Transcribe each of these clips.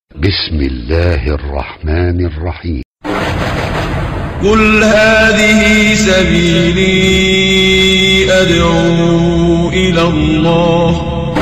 بسم الله الرحمن الرحيم قل هذه سبيلي أدعو إلى الله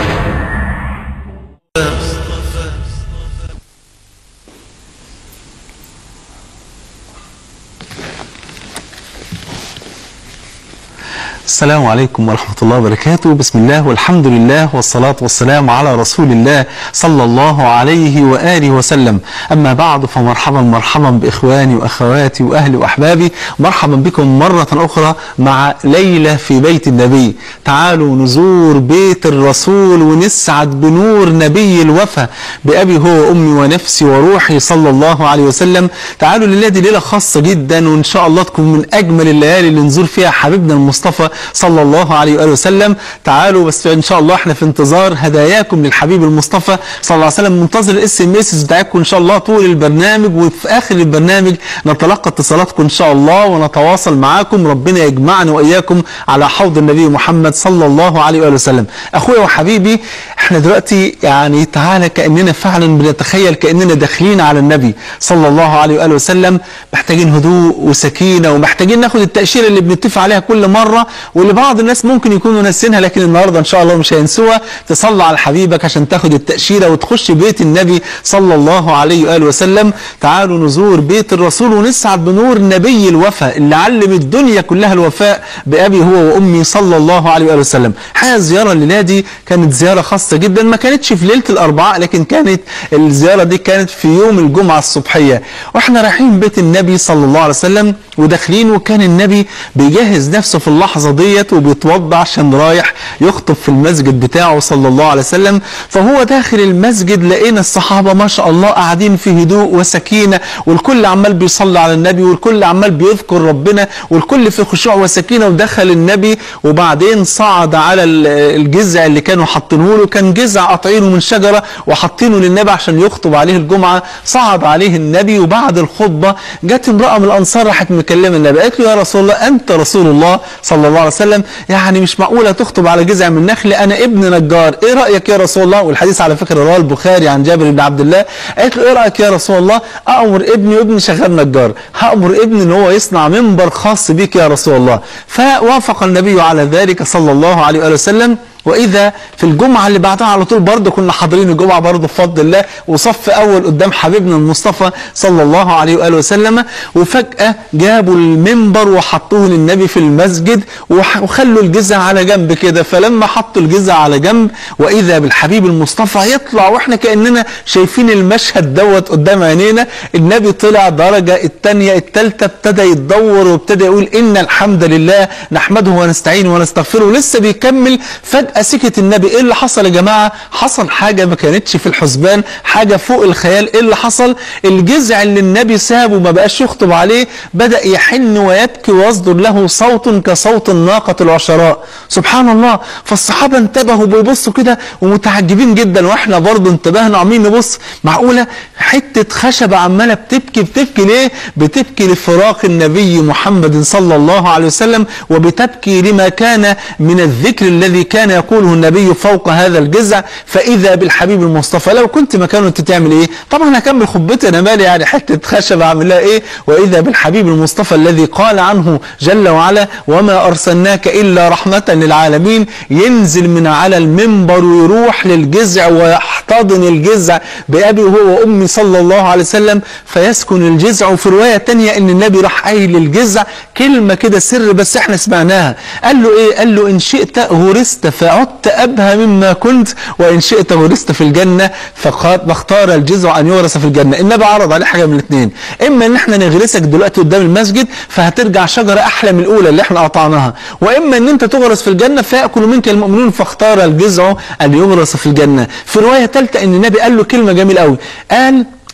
السلام عليكم ورحمة الله وبركاته بسم الله والحمد لله والصلاة والسلام على رسول الله صلى الله عليه وآله وسلم أما بعد فمرحبا مرحبا بإخواني وأخواتي وأهلي وأحبابي مرحبا بكم مرة أخرى مع ليلة في بيت النبي تعالوا نزور بيت الرسول ونسعد بنور نبي الوفا بأبي هو وأمي ونفسي وروحي صلى الله عليه وسلم تعالوا لله دي ليلة خاصة جدا وإن شاء الله تكون من أجمل الليالي اللي نزور فيها حبيبنا المصطفى صلى الله عليه وآله وسلم تعالوا بس إن شاء الله احنا في انتظار هداياكم للحبيب المصطفى صلى الله عليه وسلم منتظر الاس ام اس بتاعتكم إن شاء الله طول البرنامج وفي آخر البرنامج نتلقى اتصالاتكم إن شاء الله ونتواصل معاكم ربنا يجمعنا وإياكم على حوض النبي محمد صلى الله عليه وآله وسلم أخويا وحبيبي احنا دلوقتي يعني تعالى كأننا فعلا بنتخيل كأننا داخلين على النبي صلى الله عليه وآله وسلم محتاجين هدوء وسكينة ومحتاجين ناخد التأشيرة اللي بنتفق عليها كل مرة واللي بعض الناس ممكن يكونوا ناسينها لكن النهارده ان شاء الله مش هينسوها تصلي على حبيبك عشان تاخد التأشيرة وتخش بيت النبي صلى الله عليه وآله وسلم تعالوا نزور بيت الرسول ونسعد بنور نبي الوفاء اللي علم الدنيا كلها الوفاء بأبي هو وأمي صلى الله عليه وآله وسلم حقيقة الزيارة الليلة دي كانت زيارة خاصة جدا ما كانتش في ليلة الأربعاء لكن كانت الزيارة دي كانت في يوم الجمعة الصبحية واحنا رايحين بيت النبي صلى الله عليه وسلم وداخلين وكان النبي بيجهز نفسه في اللحظة ديت وبيتوضع عشان رايح يخطب في المسجد بتاعه صلى الله عليه وسلم فهو داخل المسجد لقينا الصحابة ما شاء الله قاعدين في هدوء وسكينة والكل عمال بيصلي على النبي والكل عمال بيذكر ربنا والكل في خشوع وسكينة ودخل النبي وبعدين صعد على الجذع اللي كانوا حاطينه له كان جذع قاطعينه من شجرة وحاطينه للنبي عشان يخطب عليه الجمعة صعد عليه النبي وبعد الخطبة جت امرأة من الأنصار راحت مكلمة النبي قالت له يا رسول الله أنت رسول الله صلى الله عليه وسلم يعني مش معقولة تخطب على جذع من نخل أنا ابن نجار إيه رأيك يا رسول الله والحديث على فكرة رواه البخاري عن جابر بن عبد الله قالت له إيه رأيك يا رسول الله أأمر ابني وابني شغال نجار هأمر ابني إن هو يصنع منبر خاص بك يا رسول الله فوافق النبي على ذلك صلى الله عليه وآله وسلم وإذا في الجمعة اللي بعدها على طول برضه كنا حاضرين الجمعة برضه بفضل الله وصف أول قدام حبيبنا المصطفى صلى الله عليه وآله وسلم وفجأة جابوا المنبر وحطوه للنبي في المسجد وخلوا الجزع على جنب كده فلما حطوا الجزع على جنب وإذا بالحبيب المصطفى يطلع وإحنا كأننا شايفين المشهد دوت قدام عينينا النبي طلع درجة الثانية الثالثة ابتدى يتدور وابتدى يقول إن الحمد لله نحمده ونستعينه ونستغفره ولسه بيكمل فجأة سكت النبي ايه اللي حصل يا جماعة حصل حاجة ما كانتش في الحسبان حاجة فوق الخيال ايه اللي حصل الجذع اللي النبي سابه ما بقاش يخطب عليه بدأ يحن ويبكي ويصدر له صوت كصوت الناقة العشراء سبحان الله فالصحابة انتبهوا بيبصوا كده ومتعجبين جدا واحنا برضه انتبهنا عمالين نبص معقولة حتة خشبة عمالة بتبكي بتبكي ليه بتبكي لفراق النبي محمد صلى الله عليه وسلم وبتبكي لما كان من الذكر الذي كان يقوله النبي فوق هذا الجزع فإذا بالحبيب المصطفى لو كنت مكانه انت تعمل ايه طبعا هكمل خطبتي انا مالي يعني حتة خشب اعمل لها ايه وإذا بالحبيب المصطفى الذي قال عنه جل وعلا وما أرسلناك إلا رحمة للعالمين ينزل من على المنبر ويروح للجزع ويحتضن الجزع بأبي هو وأمي صلى الله عليه وسلم فيسكن الجزع وفي رواية تانية ان النبي راح قايل للجزع كلمة كده سر بس احنا سمعناها قال له ايه قال له ان شئت غرست فعدت أبهى مما كنت وإن شئت غرست في الجنة فاختار الجزع أن يغرس في الجنة النبي عرض عليه حاجة من الاثنين إما إن احنا نغرسك دلوقتي قدام المسجد فهترجع شجرة أحلى من الأولى اللي احنا قطعناها وإما إن أنت تغرس في الجنة فيأكل منك المؤمنون فاختار الجزع أن يغرس في الجنة في رواية ثالثة إن النبي قال له كلمة جميلة قوي قال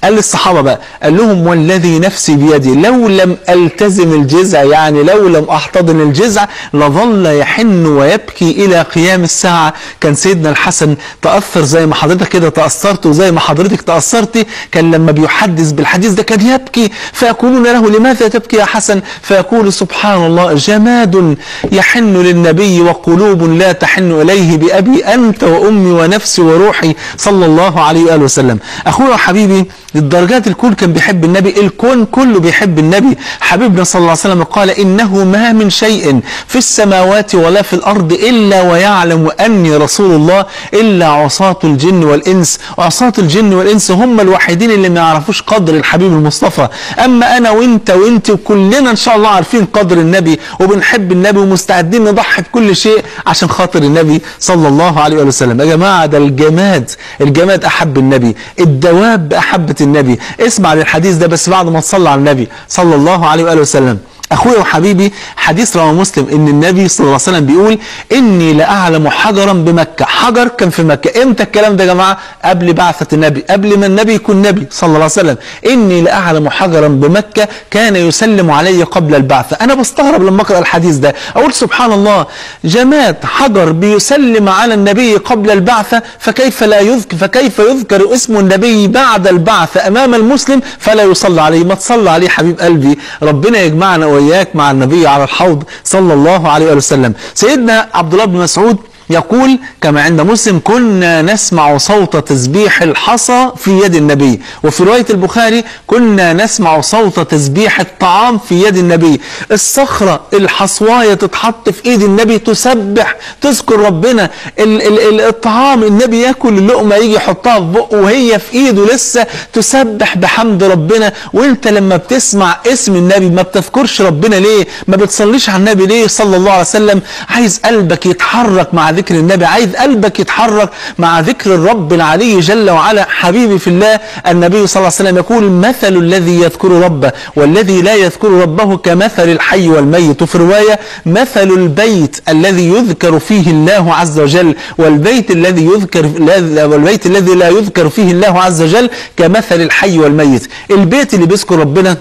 قال للصحابة بقى قال لهم والذي نفسي بيدي لو لم ألتزم الجزع يعني لو لم أحتضن الجزع لظل يحن ويبكي إلى قيام الساعة كان سيدنا الحسن تأثر زي ما حضرتك كده تأثرت وزي ما حضرتك تأثرتي كان لما بيحدث بالحديث ده كان يبكي فيقولون له لماذا تبكي يا حسن فيقول سبحان الله جماد يحن للنبي وقلوب لا تحن إليه بأبي أنت وأمي ونفسي وروحي صلى الله عليه وآله وسلم أخويا وحبيبي للدرجات الكل كان بيحب النبي الكون كله بيحب النبي حبيبنا صلى الله عليه وسلم قال إنه ما من شيء في السماوات ولا في الأرض إلا ويعلم أني رسول الله إلا عصاة الجن والإنس عصاة الجن والإنس هم الوحيدين اللي ما يعرفوش قدر الحبيب المصطفى أما أنا وإنت وإنت وكلنا إن شاء الله عارفين قدر النبي وبنحب النبي ومستعدين نضحي بكل شيء عشان خاطر النبي صلى الله عليه وآله وسلم يا جماعة ده الجماد الجماد أحب النبي الدواب أحبت النبي اسمع للحديث ده بس بعد ما تصلى على النبي صلى الله عليه وآله وسلم اخويا وحبيبي حديث رواه مسلم ان النبي صلى الله عليه وسلم بيقول اني لاعلم حجرا بمكه حجر كان في مكه امتى الكلام ده يا جماعه قبل بعثه النبي قبل ما النبي يكون نبي صلى الله عليه وسلم اني لاعلم حجرا بمكه كان يسلم علي قبل البعثه انا بستغرب لما اقرا الحديث ده اقول سبحان الله جماد حجر بيسلم على النبي قبل البعثه فكيف لا يذكر فكيف يذكر اسم النبي بعد البعثه امام المسلم فلا يصلى عليه ما تصلى عليه حبيب قلبي ربنا يجمعنا وإياك مع النبي على الحوض صلى الله عليه وآله وسلم سيدنا عبد الله بن مسعود يقول كما عند مسلم كنا نسمع صوت تسبيح الحصى في يد النبي وفي رواية البخاري كنا نسمع صوت تسبيح الطعام في يد النبي الصخرة الحصواية تتحط في ايد النبي تسبح تذكر ربنا ال ال ال الطعام النبي ياكل اللقمة يجي يحطها في بقه وهي في ايده لسه تسبح بحمد ربنا وانت لما بتسمع اسم النبي ما بتذكرش ربنا ليه ما بتصليش على النبي ليه صلى الله عليه وسلم عايز قلبك يتحرك مع ذكر النبي عايز قلبك يتحرك مع ذكر الرب العلي جل وعلا حبيبي في الله النبي صلى الله عليه وسلم يقول مثل الذي يذكر ربه والذي لا يذكر ربه كمثل الحي والميت وفي رواية مثل البيت الذي يذكر فيه الله عز وجل والبيت الذي يذكر والبيت الذي لا يذكر فيه الله عز وجل كمثل الحي والميت البيت اللي بيذكر ربنا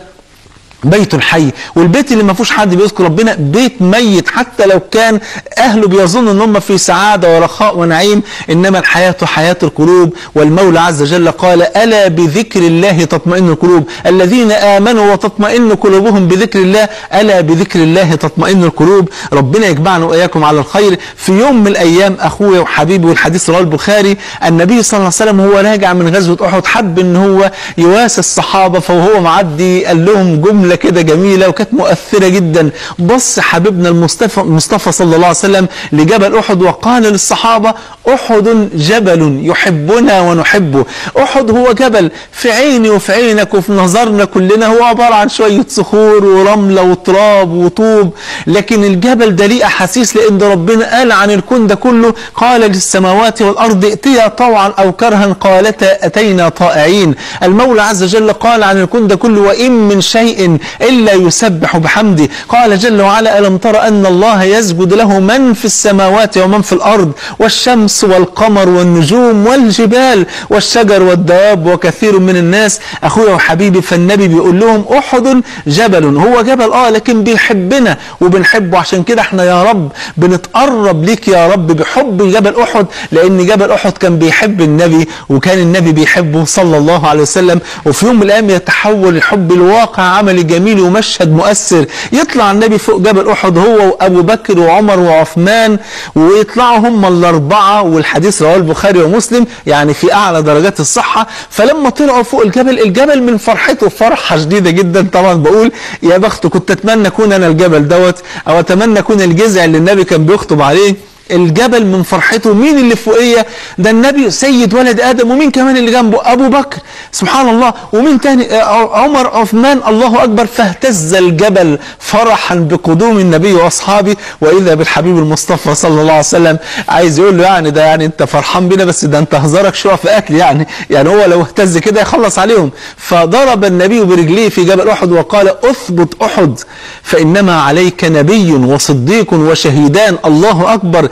بيت حي والبيت اللي ما فيهوش حد بيذكر ربنا بيت ميت حتى لو كان اهله بيظن ان هم في سعاده ورخاء ونعيم انما الحياه حياه القلوب والمولى عز وجل قال الا بذكر الله تطمئن القلوب الذين امنوا وتطمئن قلوبهم بذكر الله الا بذكر الله تطمئن القلوب ربنا يجمعنا واياكم على الخير في يوم من الايام اخويا وحبيبي والحديث رواه البخاري النبي صلى الله عليه وسلم وهو راجع من غزوه احد حب ان هو يواسي الصحابه فوهو معدي قال لهم جمله جملة كده جميلة وكانت مؤثرة جدا بص حبيبنا المصطفى المصطفى صلى الله عليه وسلم لجبل أحد وقال للصحابة أحد جبل يحبنا ونحبه أحد هو جبل في عيني وفي عينك وفي نظرنا كلنا هو عبارة عن شوية صخور ورملة وتراب وطوب لكن الجبل ده ليه أحاسيس لأن ربنا قال عن الكون ده كله قال للسماوات والأرض ائتيا طوعا أو كرها قالتا أتينا طائعين المولى عز وجل قال عن الكون ده كله وإن من شيء إلا يسبح بحمده قال جل وعلا ألم تر أن الله يسجد له من في السماوات ومن في الأرض والشمس والقمر والنجوم والجبال والشجر والدواب وكثير من الناس أخويا وحبيبي فالنبي بيقول لهم أحد جبل هو جبل آه لكن بيحبنا وبنحبه عشان كده احنا يا رب بنتقرب ليك يا رب بحب جبل أحد لأن جبل أحد كان بيحب النبي وكان النبي بيحبه صلى الله عليه وسلم وفي يوم من الأيام يتحول الحب الواقع عملي جميل ومشهد مؤثر يطلع النبي فوق جبل أحد هو وأبو بكر وعمر وعثمان ويطلعوا هم الأربعة والحديث رواه البخاري ومسلم يعني في أعلى درجات الصحة فلما طلعوا فوق الجبل الجبل من فرحته فرحة شديدة جدا طبعا بقول يا بخت كنت أتمنى أكون أنا الجبل دوت أو أتمنى أكون الجذع اللي النبي كان بيخطب عليه الجبل من فرحته مين اللي فوقيه ده النبي سيد ولد ادم ومين كمان اللي جنبه ابو بكر سبحان الله ومين تاني عمر عثمان الله اكبر فاهتز الجبل فرحا بقدوم النبي واصحابه واذا بالحبيب المصطفى صلى الله عليه وسلم عايز يقول له يعني ده يعني انت فرحان بينا بس ده انت هزارك شويه في اكل يعني يعني هو لو اهتز كده يخلص عليهم فضرب النبي برجليه في جبل احد وقال اثبت احد فانما عليك نبي وصديق وشهيدان الله اكبر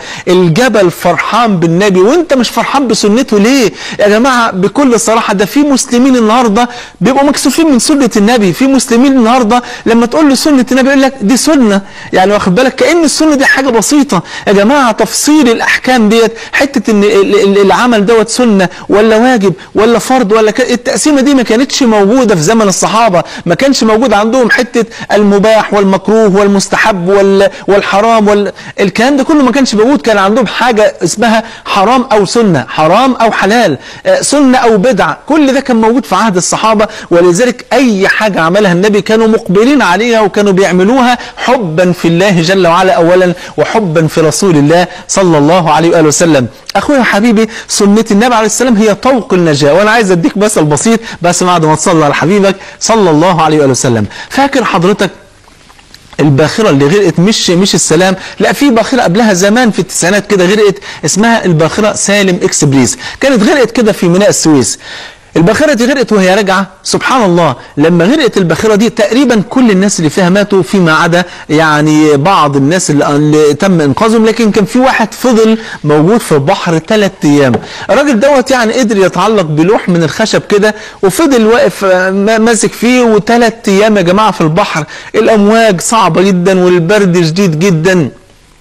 الجبل فرحان بالنبي وانت مش فرحان بسنته ليه يا جماعة بكل صراحة ده في مسلمين النهاردة بيبقوا مكسوفين من سنة النبي في مسلمين النهاردة لما تقول له سنة النبي يقول لك دي سنة يعني واخد بالك كأن السنة دي حاجة بسيطة يا جماعة تفصيل الأحكام ديت حتة ان ال- ال- العمل دوت سنة ولا واجب ولا فرض ولا ك... التقسيمة دي ما كانتش موجودة في زمن الصحابة ما كانش موجود عندهم حتة المباح والمكروه والمستحب وال... والحرام وال... الكلام ده كله ما كانش موجود كان عندهم حاجة اسمها حرام أو سنة حرام أو حلال آه، سنة أو بدعة كل ده كان موجود في عهد الصحابة ولذلك أي حاجة عملها النبي كانوا مقبلين عليها وكانوا بيعملوها حبا في الله جل وعلا أولا وحبا في رسول الله صلى الله عليه وآله وسلم أخويا حبيبي سنة النبي عليه السلام هي طوق النجاة وأنا عايز أديك مثل بسيط بس بعد ما تصلي على حبيبك صلى الله عليه وآله وسلم فاكر حضرتك الباخرة اللي غرقت مش مش السلام لا في باخرة قبلها زمان في التسعينات كده غرقت اسمها الباخرة سالم اكسبريس كانت غرقت كده في ميناء السويس الباخرة دي غرقت وهي راجعة سبحان الله لما غرقت الباخرة دي تقريبا كل الناس اللي فيها ماتوا فيما عدا يعني بعض الناس اللي, اللي تم انقاذهم لكن كان في واحد فضل موجود في البحر ثلاث ايام الراجل دوت يعني قدر يتعلق بلوح من الخشب كده وفضل واقف آه، ما- ماسك فيه وثلاث ايام يا جماعة في البحر الامواج صعبة جدا والبرد شديد جدا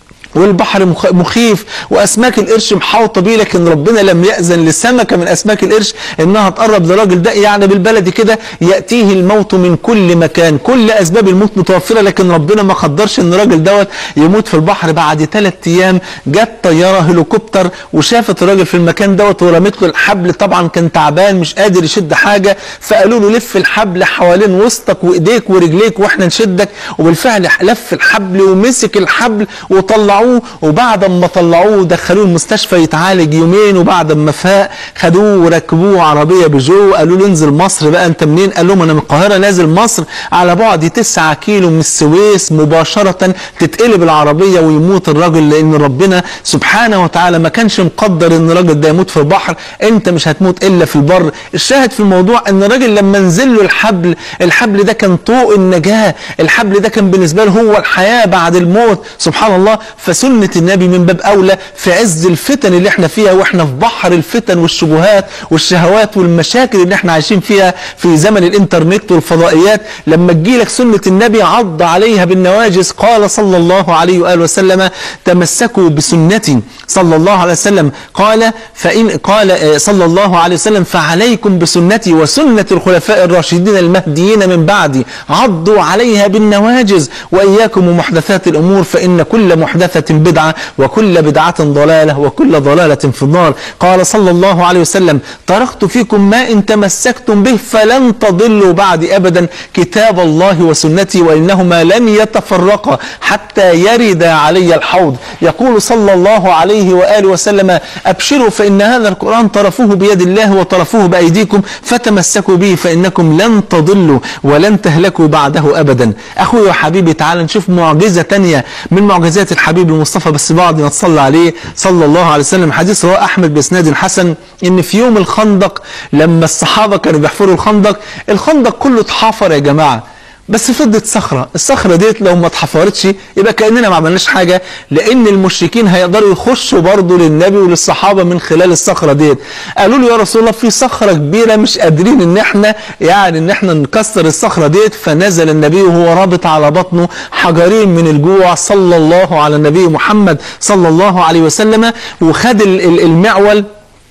والبحر مخ- مخيف واسماك القرش محاوطه بيه لكن ربنا لم ياذن لسمكه من اسماك القرش انها تقرب للراجل ده يعني بالبلدي كده ياتيه الموت من كل مكان كل اسباب الموت متوفره لكن ربنا ما قدرش ان الراجل دوت يموت في البحر بعد ثلاث ايام جت طياره هليكوبتر وشافت الراجل في المكان دوت ورمت له الحبل طبعا كان تعبان مش قادر يشد حاجه فقالوا له لف الحبل حوالين وسطك وايديك ورجليك واحنا نشدك وبالفعل لف الحبل ومسك الحبل وطلعوه وبعد ما طلعوه دخلوه المستشفى يتعالج يومين وبعد ما فاق خدوه وركبوه عربيه بيجو قالوا له انزل مصر بقى انت منين قال لهم انا من القاهره نازل مصر على بعد 9 كيلو من السويس مباشره تتقلب العربيه ويموت الراجل لان ربنا سبحانه وتعالى ما كانش مقدر ان الراجل ده يموت في البحر انت مش هتموت الا في البر الشاهد في الموضوع ان الراجل لما نزل له الحبل الحبل ده كان طوق النجاه الحبل ده كان بالنسبه له هو الحياه بعد الموت سبحان الله فسنه النبي من باب اولى في عز الفتن اللي احنا فيها واحنا في بحر الفتن والشبهات والشهوات والمشاكل اللي احنا عايشين فيها في زمن الانترنت والفضائيات لما تجيلك سنه النبي عض عليها بالنواجس قال صلى الله عليه واله وسلم تمسكوا بسنتي صلى الله عليه وسلم قال فإن قال آه، صلى الله عليه وسلم فعليكم بسنتي وسنة الخلفاء الراشدين المهديين من بعدي عضوا عليها بالنواجز وإياكم ومحدثات الأمور فإن كل محدثة بدعة وكل بدعة ضلالة وكل ضلالة في النار قال صلى الله عليه وسلم تركت فيكم ما إن تمسكتم به فلن تضلوا بعد أبدا كتاب الله وسنتي وإنهما لن يتفرقا حتى يرد علي الحوض يقول صلى الله عليه وآله وسلم أبشروا فإن هذا القرآن طرفوه بيد الله وطرفوه بأيديكم فتمسكوا به فإنكم لن تضلوا ولن تهلكوا بعده أبدا أخوي وحبيبي تعال نشوف معجزة تانية من معجزات الحبيب المصطفى بس بعد ما تصلى عليه صلى الله عليه وسلم حديث رواه أحمد بإسناد حسن إن في يوم الخندق لما الصحابة كانوا بيحفروا الخندق الخندق كله اتحفر يا جماعة بس فضت صخرة الصخرة ديت لو ما اتحفرتش يبقى كأننا ما عملناش حاجة لأن المشركين هيقدروا يخشوا برضه للنبي وللصحابة من خلال الصخرة ديت قالوا له يا رسول الله في صخرة كبيرة مش قادرين ان احنا يعني ان احنا نكسر الصخرة ديت فنزل النبي وهو رابط على بطنه حجرين من الجوع صلى الله على النبي محمد صلى الله عليه وسلم وخد ال- ال- المعول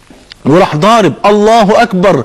وراح ضارب الله أكبر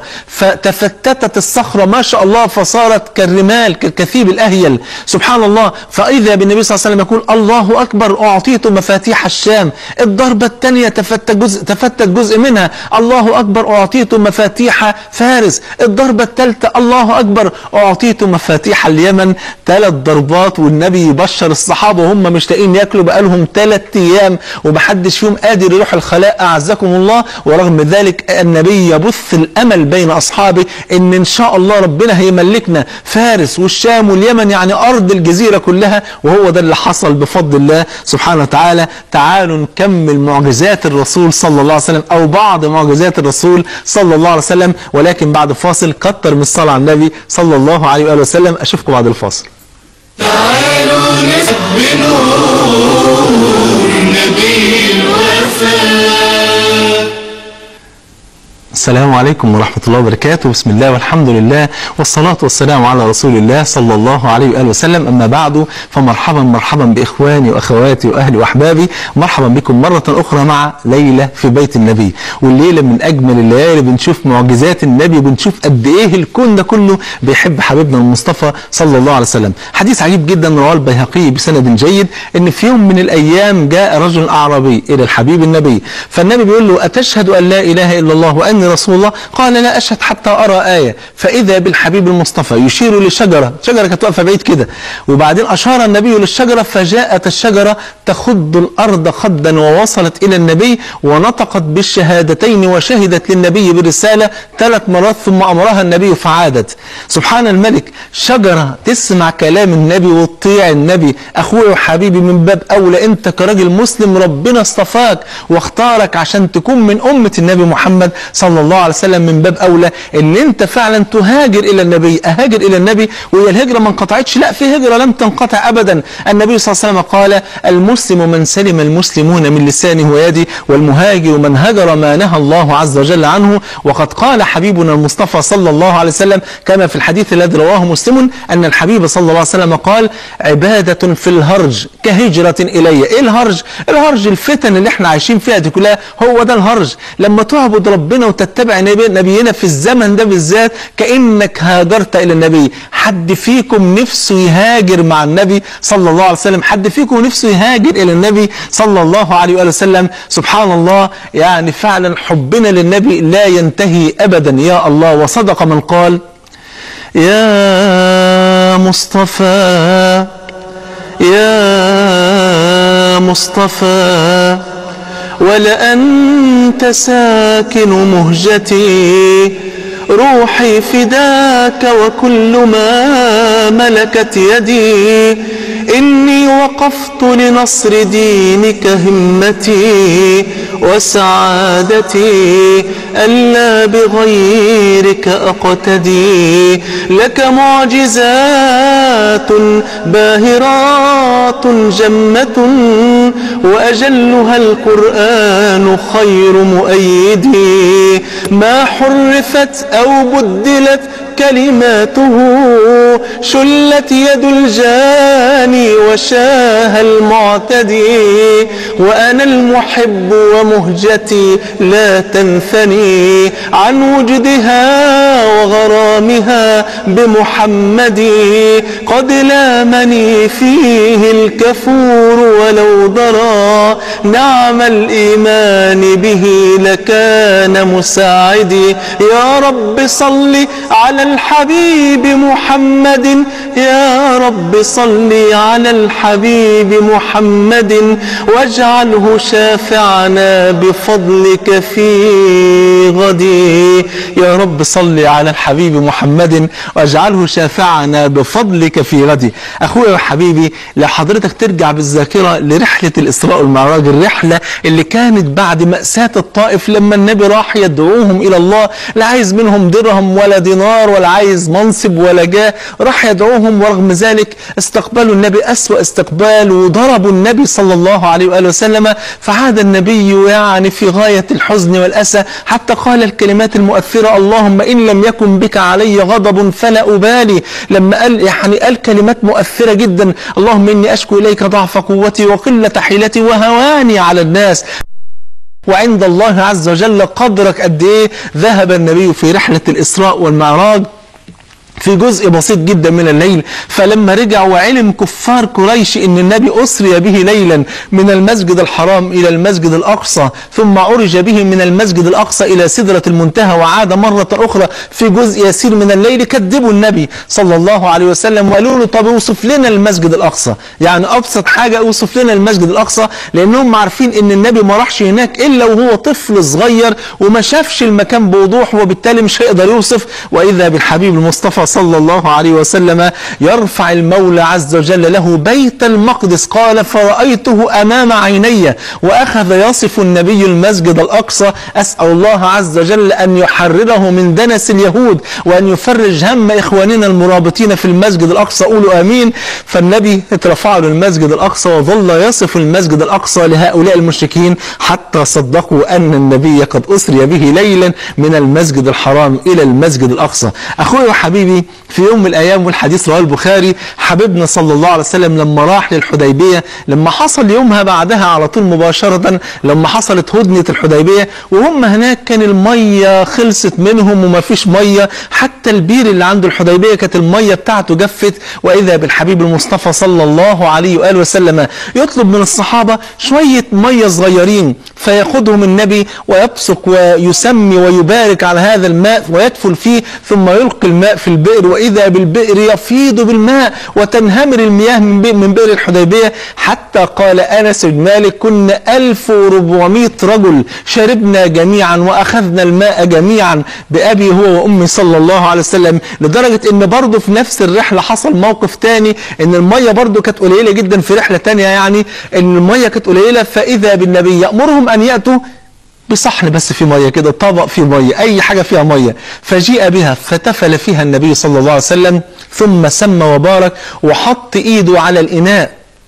فتفتتت الصخرة ما شاء الله فصارت كالرمال كالكثيب الأهيل سبحان الله فإذا بالنبي صلى الله عليه وسلم يقول الله أكبر أعطيت مفاتيح الشام الضربة الثانية تفتت جزء, تفتت جزء منها الله أكبر أعطيت مفاتيح فارس الضربة الثالثة الله أكبر أعطيت مفاتيح اليمن ثلاث ضربات والنبي يبشر الصحابة وهم مش لاقيين ياكلوا بقالهم ثلاث أيام ومحدش فيهم قادر يروح الخلاء أعزكم الله ورغم ذلك النبي يبث الأمل بين أصحابه إن إن شاء الله ربنا هيملكنا فارس والشام واليمن يعني أرض الجزيرة كلها وهو ده اللي حصل بفضل الله سبحانه وتعالى تعالوا نكمل معجزات الرسول صلى الله عليه وسلم أو بعض معجزات الرسول صلى الله عليه وسلم ولكن بعد فاصل كتر من الصلاة على النبي صلى الله عليه وآله وسلم أشوفكم بعد الفاصل تعالوا نسب نور النبي السلام عليكم ورحمة الله وبركاته بسم الله والحمد لله والصلاة والسلام على رسول الله صلى الله عليه وآله وسلم أما بعد فمرحبا مرحبا بإخواني وأخواتي وأهلي وأحبابي مرحبا بكم مرة أخرى مع ليلة في بيت النبي والليلة من أجمل الليالي بنشوف معجزات النبي وبنشوف قد إيه الكون ده كله بيحب حبيبنا المصطفى صلى الله عليه وسلم حديث عجيب جدا رواه البيهقي بسند جيد إن في يوم من الأيام جاء رجل أعرابي إلى الحبيب النبي فالنبي بيقول له أتشهد أن لا إله إلا الله وأني رسول الله قال لا أشهد حتى أرى آية فإذا بالحبيب المصطفى يشير لشجرة شجرة كانت واقفة بعيد كده وبعدين أشار النبي للشجرة فجاءت الشجرة تخض الأرض خدا ووصلت إلى النبي ونطقت بالشهادتين وشهدت للنبي بالرسالة ثلاث مرات ثم أمرها النبي فعادت سبحان الملك شجرة تسمع كلام النبي وتطيع النبي أخوي وحبيبي من باب أولى أنت كراجل مسلم ربنا اصطفاك واختارك عشان تكون من أمة النبي محمد صلى الله عليه وسلم من باب أولى أن أنت فعلا تهاجر إلى النبي أهاجر إلى النبي وهي الهجرة ما انقطعتش لا في هجرة لم تنقطع أبدا النبي صلى الله عليه وسلم قال المسلم من سلم المسلمون من لسانه ويده والمهاجر من هجر ما نهى الله عز وجل عنه وقد قال حبيبنا المصطفى صلى الله عليه وسلم كما في الحديث الذي رواه مسلم أن الحبيب صلى الله عليه وسلم قال عبادة في الهرج كهجرة إلي إيه الهرج؟ الهرج الفتن اللي احنا عايشين فيها دي كلها هو ده الهرج لما تعبد ربنا وتتبع نبي نبينا في الزمن ده بالذات كأنك هاجرت إلى النبي حد فيكم نفسه يهاجر مع النبي صلى الله عليه وسلم حد فيكم نفسه يهاجر إلى النبي صلى الله عليه وآله وسلم سبحان الله يعني فعلا حبنا للنبي لا ينتهي أبدا يا الله وصدق من قال يا مصطفى يا مصطفى ولأنت ساكن مهجتي روحي فداك وكل ما ملكت يدي إني وقفت لنصر دينك همتي وسعادتي ألا بغيرك أقتدي لك معجزات باهرات جمة وأجلها القرآن خير مؤيدي ما حرفت أو بدلت كلماته شلت يد الجاني وشاه المعتدي وأنا المحب ومهجتي لا تنثني عن وجدها وغرامها بمحمد قد لامني فيه الكفور ولو ضرى نعم الإيمان به لكان مساعدي يا رب صل على الحبيب محمد يا رب صل على الحبيب محمد واجعله شافعنا بفضلك في غدي يا رب صل على الحبيب محمد واجعله شافعنا بفضلك في غدي اخويا وحبيبي لحضرتك ترجع بالذاكره لرحله الاسراء والمعراج الرحله اللي كانت بعد ماساه الطائف لما النبي راح يدعوهم الى الله لا عايز منهم درهم ولا دينار ولا عايز منصب ولا جاه راح يدعوهم ورغم ذلك استقبلوا النبي أسوأ استقبال وضربوا النبي صلى الله عليه وآله وسلم فعاد النبي يعني في غاية الحزن والأسى حتى قال الكلمات المؤثرة اللهم إن لم يكن بك علي غضب فلا أبالي لما قال يعني قال كلمات مؤثرة جدا اللهم إني أشكو إليك ضعف قوتي وقلة حيلتي وهواني على الناس وعند الله عز وجل قدرك قد ايه ذهب النبي في رحلة الإسراء والمعراج في جزء بسيط جدا من الليل فلما رجع وعلم كفار قريش ان النبي اسري به ليلا من المسجد الحرام الى المسجد الاقصى ثم عرج به من المسجد الاقصى الى سدره المنتهى وعاد مره اخرى في جزء يسير من الليل كذبوا النبي صلى الله عليه وسلم وقالوا له طب اوصف لنا المسجد الاقصى يعني ابسط حاجه اوصف لنا المسجد الاقصى لانهم عارفين ان النبي ما راحش هناك الا وهو طفل صغير وما شافش المكان بوضوح وبالتالي مش هيقدر يوصف واذا بالحبيب المصطفى صلى الله عليه وسلم يرفع المولى عز وجل له بيت المقدس قال فرأيته أمام عيني وأخذ يصف النبي المسجد الأقصى أسأل الله عز وجل أن يحرره من دنس اليهود وأن يفرج هم إخواننا المرابطين في المسجد الأقصى قولوا آمين فالنبي اترفع له المسجد الأقصى وظل يصف المسجد الأقصى لهؤلاء المشركين حتى صدقوا أن النبي قد أسري به ليلا من المسجد الحرام إلى المسجد الأقصى أخوي وحبيبي في يوم من الأيام والحديث رواه البخاري حبيبنا صلى الله عليه وسلم لما راح للحديبية لما حصل يومها بعدها على طول مباشرة لما حصلت هدنة الحديبية وهم هناك كان المية خلصت منهم وما فيش مية حتى البير اللي عنده الحديبية كانت المية بتاعته جفت وإذا بالحبيب المصطفى صلى الله عليه وآله وسلم يطلب من الصحابة شوية مية صغيرين فياخدهم النبي ويبصق ويسمي ويبارك على هذا الماء ويدفل فيه ثم يلقي الماء في البئر وإذا بالبئر يفيض بالماء وتنهمر المياه من بئر, من بئر الحديبية حتى قال أنس بن مالك كنا 1400 رجل شربنا جميعا وأخذنا الماء جميعا بأبي هو وأمي صلى الله عليه وسلم لدرجة ان برضه في نفس الرحلة حصل موقف تاني ان المية برضه كانت قليلة جدا في رحلة تانية يعني ان المية كانت قليلة فإذا بالنبي يأمرهم أن يأتوا بصحن بس في ميه كده طبق فيه ميه اي حاجه فيها ميه فجيء بها فتفل فيها النبي صلى الله عليه وسلم ثم سمى وبارك وحط ايده على الاناء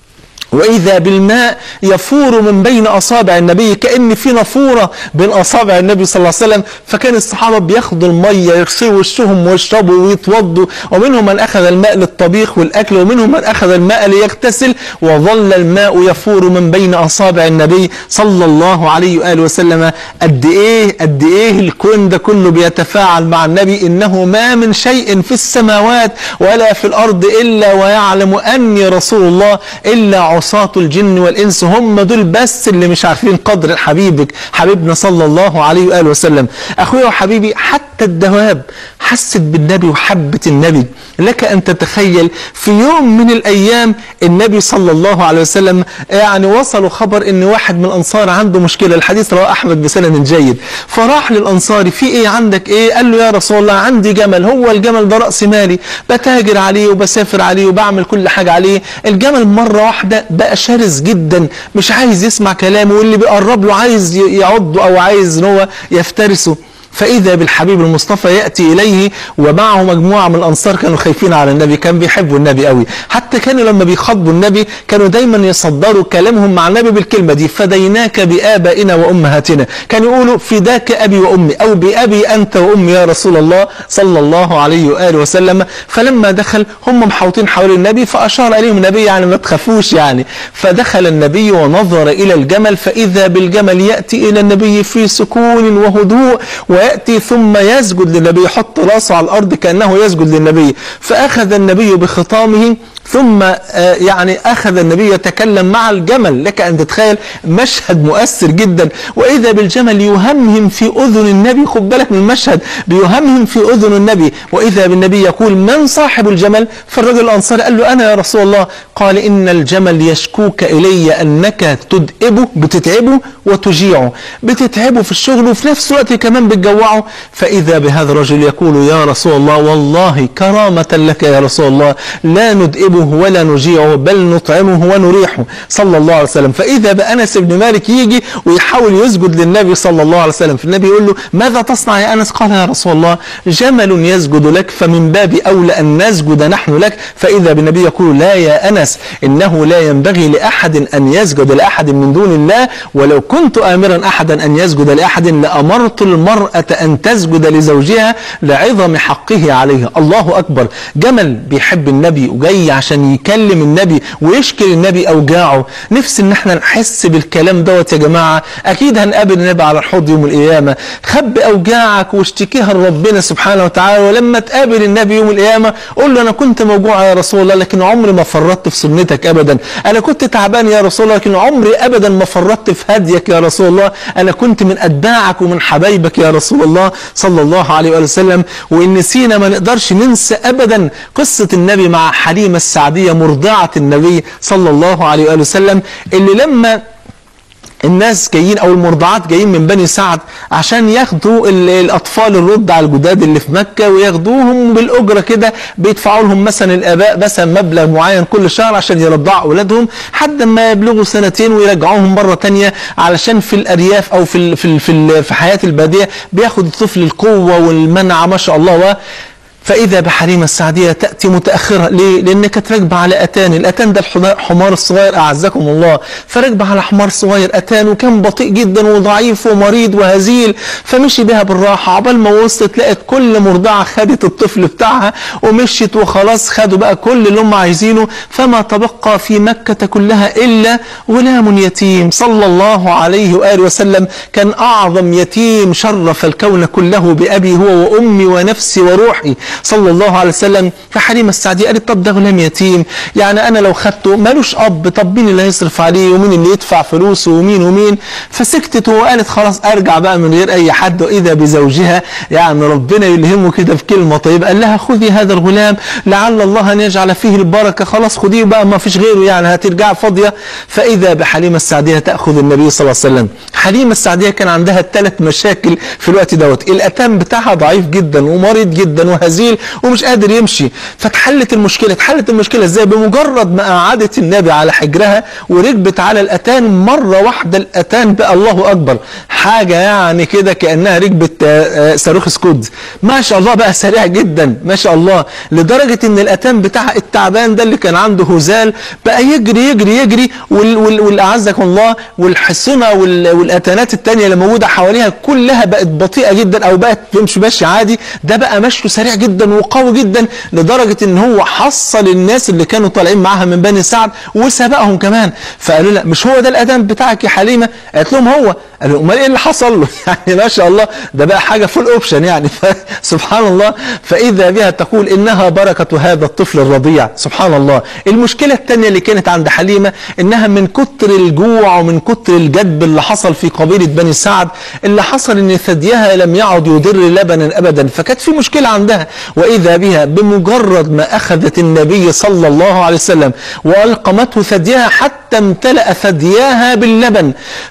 وإذا بالماء يفور من بين أصابع النبي كأن في نافورة بين أصابع النبي صلى الله عليه وسلم فكان الصحابة بياخدوا المية يغسلوا وشهم ويشربوا ويتوضوا ومنهم من أخذ الماء للطبيخ والأكل ومنهم من أخذ الماء ليغتسل وظل الماء يفور من بين أصابع النبي صلى الله عليه وآله وسلم قد إيه قد إيه الكون ده كله بيتفاعل مع النبي إنه ما من شيء في السماوات ولا في الأرض إلا ويعلم أني رسول الله إلا عصاة الجن والإنس هم دول بس اللي مش عارفين قدر حبيبك حبيبنا صلى الله عليه وآله وسلم أخويا وحبيبي حتى الدواب حست بالنبي وحبت النبي لك أن تتخيل في يوم من الأيام النبي صلى الله عليه وسلم يعني وصلوا خبر أن واحد من الأنصار عنده مشكلة الحديث رواه أحمد بسند جيد فراح للأنصاري في إيه عندك إيه قال له يا رسول الله عندي جمل هو الجمل ده رأس مالي بتاجر عليه وبسافر عليه وبعمل كل حاجة عليه الجمل مرة واحدة بقى شرس جدا مش عايز يسمع كلامه واللي بيقرب له عايز يعضه أو عايز ان هو يفترسه فإذا بالحبيب المصطفى يأتي إليه ومعه مجموعة من الأنصار كانوا خايفين على النبي كان بيحبوا النبي قوي حتى كانوا لما بيخاطبوا النبي كانوا دايما يصدروا كلامهم مع النبي بالكلمة دي فديناك بآبائنا وأمهاتنا كانوا يقولوا فداك أبي وأمي أو بأبي أنت وأمي يا رسول الله صلى الله عليه وآله وسلم فلما دخل هم محوطين حول النبي فأشار إليهم النبي يعني ما تخافوش يعني فدخل النبي ونظر إلى الجمل فإذا بالجمل يأتي إلى النبي في سكون وهدوء ويأتي ثم يسجد للنبي يحط راسه على الأرض كأنه يسجد للنبي فأخذ النبي بخطامه ثم يعني أخذ النبي يتكلم مع الجمل لك أن تتخيل مشهد مؤثر جدا وإذا بالجمل يهمهم في أذن النبي خد بالك من المشهد بيهمهم في أذن النبي وإذا بالنبي يقول من صاحب الجمل فالرجل الأنصاري قال له أنا يا رسول الله قال إن الجمل يشكوك إلي أنك تدئبه بتتعبه وتجيعه بتتعبه في الشغل وفي نفس الوقت كمان بتجوعه فإذا بهذا الرجل يقول يا رسول الله والله كرامة لك يا رسول الله لا ندئبه ولا نجيعه بل نطعمه ونريحه صلى الله عليه وسلم فإذا بأنس بن مالك يجي ويحاول يسجد للنبي صلى الله عليه وسلم فالنبي يقول له ماذا تصنع يا أنس قال يا رسول الله جمل يسجد لك فمن باب أولى أن نسجد نحن لك فإذا بالنبي يقول لا يا أنس إنه لا ينبغي لأحد أن يسجد لأحد من دون الله ولو كنت آمرا أحدا أن يسجد لأحد لأمرت المرأة أن تسجد لزوجها لعظم حقه عليها الله أكبر جمل بيحب النبي وجاي عشان يكلم النبي ويشكي النبي أوجاعه نفسي إن احنا نحس بالكلام دوت يا جماعة أكيد هنقابل النبي على الحوض يوم القيامة خب أوجاعك واشتكيها لربنا سبحانه وتعالى ولما تقابل النبي يوم القيامة قول له أنا كنت موجوع يا رسول الله لكن عمري ما فرطت في سنتك أبدا أنا كنت تعبان يا رسول الله لكن عمري أبدا ما فرطت في هديك يا رسول الله أنا كنت من أتباعك ومن حبايبك يا رسول الله صلى الله عليه وآله وسلم وإن نسينا ما نقدرش ننسى أبدا قصة النبي مع حليمة السعدية مرضعة النبي صلى الله عليه وآله وسلم اللي لما الناس جايين او المرضعات جايين من بني سعد عشان ياخدوا ال- الاطفال الرضع الجداد اللي في مكه وياخدوهم بالاجره كده بيدفعوا لهم مثلا الاباء مثلا مبلغ معين كل شهر عشان يرضعوا اولادهم حد ما يبلغوا سنتين ويرجعوهم مره تانية علشان في الارياف او في ال في ال في, ال في حياه الباديه بياخد الطفل القوه والمنعه ما شاء الله و فإذا بحليمة السعدية تأتي متأخرة ليه؟ لأن كانت راكبة على أتان الأتان ده الحمار الصغير أعزكم الله فراكبة على حمار صغير أتان وكان بطيء جدا وضعيف ومريض وهزيل فمشي بها بالراحة عقبال ما وصلت لقت كل مرضعة خدت الطفل بتاعها ومشيت وخلاص خدوا بقى كل اللي هم عايزينه فما تبقى في مكة كلها إلا غلام يتيم صلى الله عليه وآله وسلم كان أعظم يتيم شرف الكون كله بأبي هو وأمي ونفسي وروحي صلى الله عليه وسلم فحليمة السعدية قالت طب ده غلام يتيم يعني أنا لو خدته مالوش أب طب مين اللي هيصرف عليه ومين اللي يدفع فلوسه ومين ومين فسكتت وقالت خلاص أرجع بقى من غير أي حد وإذا بزوجها يعني ربنا يلهمه كده في كلمة طيبة قال لها خذي هذا الغلام لعل الله أن يجعل فيه البركة خلاص خذيه بقى ما فيش غيره يعني هترجع فاضية فإذا بحليمة السعدية تأخذ النبي صلى الله عليه وسلم حليمة السعدية كان عندها ثلاث مشاكل في الوقت دوت الأتام بتاعها ضعيف جدا ومريض جدا وهزيل ومش قادر يمشي فاتحلت المشكلة اتحلت المشكلة ازاي بمجرد ما قعدت النبي على حجرها وركبت على الأتان مرة واحدة الأتان بقى الله أكبر حاجة يعني كده كأنها ركبت آه، آه، صاروخ سكود ما شاء الله بقى سريع جدا ما شاء الله لدرجة ان الأتان بتاعها التعبان ده اللي كان عنده هزال بقى يجري يجري يجري وال- وال- والأعزكم الله والحصنة وال- والأتانات التانية اللي موجودة حواليها كلها بقت بطيئة جدا أو بقت تمشي ماشي عادي ده بقى مشيه سريع جدا وقوي جدا لدرجة ان هو حصل الناس اللي كانوا طالعين معاها من بني سعد وسبقهم كمان فقالوا لا مش هو ده الأذان بتاعك يا حليمة قالت لهم هو قالوا امال ايه اللي حصل له يعني ما شاء الله ده بقى حاجة فول اوبشن يعني سبحان الله فإذا بها تقول إنها بركة هذا الطفل الرضيع سبحان الله المشكلة الثانية اللي كانت عند حليمة إنها من كتر الجوع ومن كتر الجدب اللي حصل في قبيلة بني سعد اللي حصل إن ثديها لم يعد يدر لبنا أبدا فكانت في مشكلة عندها وإذا بها بمجرد ما أخذت النبي صلى الله عليه وسلم وألقمته ثديها حتى امتلأ ثدياها باللبن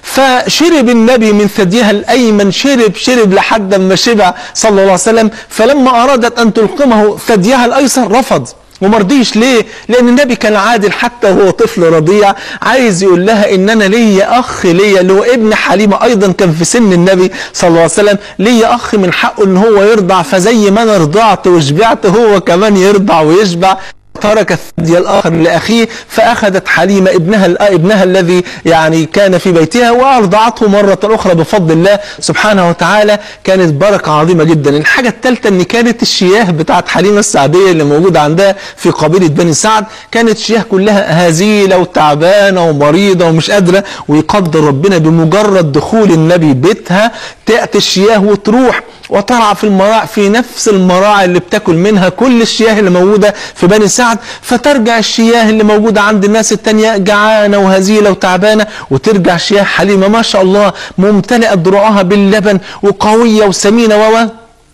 فشرب النبي من ثديها الأيمن شرب شرب لحد ما شبع صلى الله عليه وسلم فلما أرادت أن تلقمه ثديها الأيسر رفض ومرضيش ليه لان النبي كان عادل حتى وهو طفل رضيع عايز يقول لها ان انا ليا اخ ليا اللي هو ابن حليمه ايضا كان في سن النبي صلى الله عليه وسلم ليا اخ من حقه ان هو يرضع فزي ما انا رضعت وشبعت هو كمان يرضع ويشبع ترك الثدي الآخر لأخيه فأخذت حليمة ابنها ابنها الذي يعني كان في بيتها وأرضعته مرة أخرى بفضل الله سبحانه وتعالى كانت بركة عظيمة جدا الحاجة الثالثة أن كانت الشياه بتاعت حليمة السعدية اللي موجودة عندها في قبيلة بني سعد كانت شياه كلها هزيلة وتعبانة ومريضة ومش قادرة ويقدر ربنا بمجرد دخول النبي بيتها تأتي الشياه وتروح وترعى في المراع في نفس المراعي اللي بتاكل منها كل الشياه اللي موجوده في بني سعد فترجع الشياه اللي موجوده عند الناس التانية جعانه وهزيله وتعبانه وترجع شياه حليمه ما شاء الله ممتلئه ذروعها باللبن وقويه وسمينه و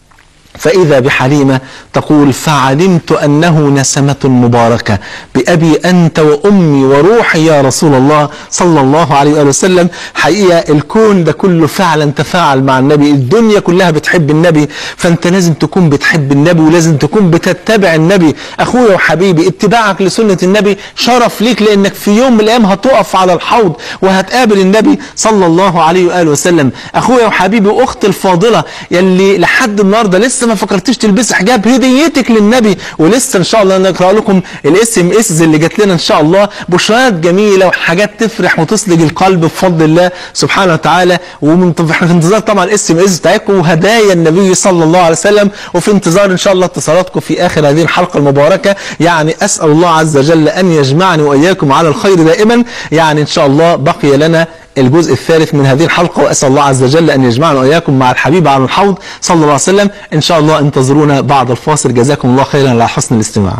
فإذا بحليمة تقول فعلمت أنه نسمة مباركة بأبي أنت وأمي وروحي يا رسول الله صلى الله عليه وآله وسلم حقيقة الكون ده كله فعلا تفاعل مع النبي الدنيا كلها بتحب النبي فأنت لازم تكون بتحب النبي ولازم تكون بتتبع النبي أخويا وحبيبي اتباعك لسنة النبي شرف ليك لأنك في يوم من الأيام هتقف على الحوض وهتقابل النبي صلى الله عليه وآله وسلم أخويا وحبيبي وأختي الفاضلة يلي لحد النهاردة لسه ما فكرتيش تلبسي حجاب هديتك للنبي ولسه ان شاء الله نقرا لكم الاس ام اس اللي جات لنا ان شاء الله بشرات جميله وحاجات تفرح وتصلج القلب بفضل الله سبحانه وتعالى ومن احنا في انتظار طبعا الاس ام اس بتاعتكم وهدايا النبي صلى الله عليه وسلم وفي انتظار ان شاء الله اتصالاتكم في اخر هذه الحلقه المباركه يعني اسال الله عز وجل ان يجمعني واياكم على الخير دائما يعني ان شاء الله بقي لنا الجزء الثالث من هذه الحلقة وأسأل الله عز وجل أن يجمعنا وإياكم مع الحبيب على الحوض صلى الله عليه وسلم إن شاء الله انتظرونا بعد الفاصل جزاكم الله خيرا على حسن الاستماع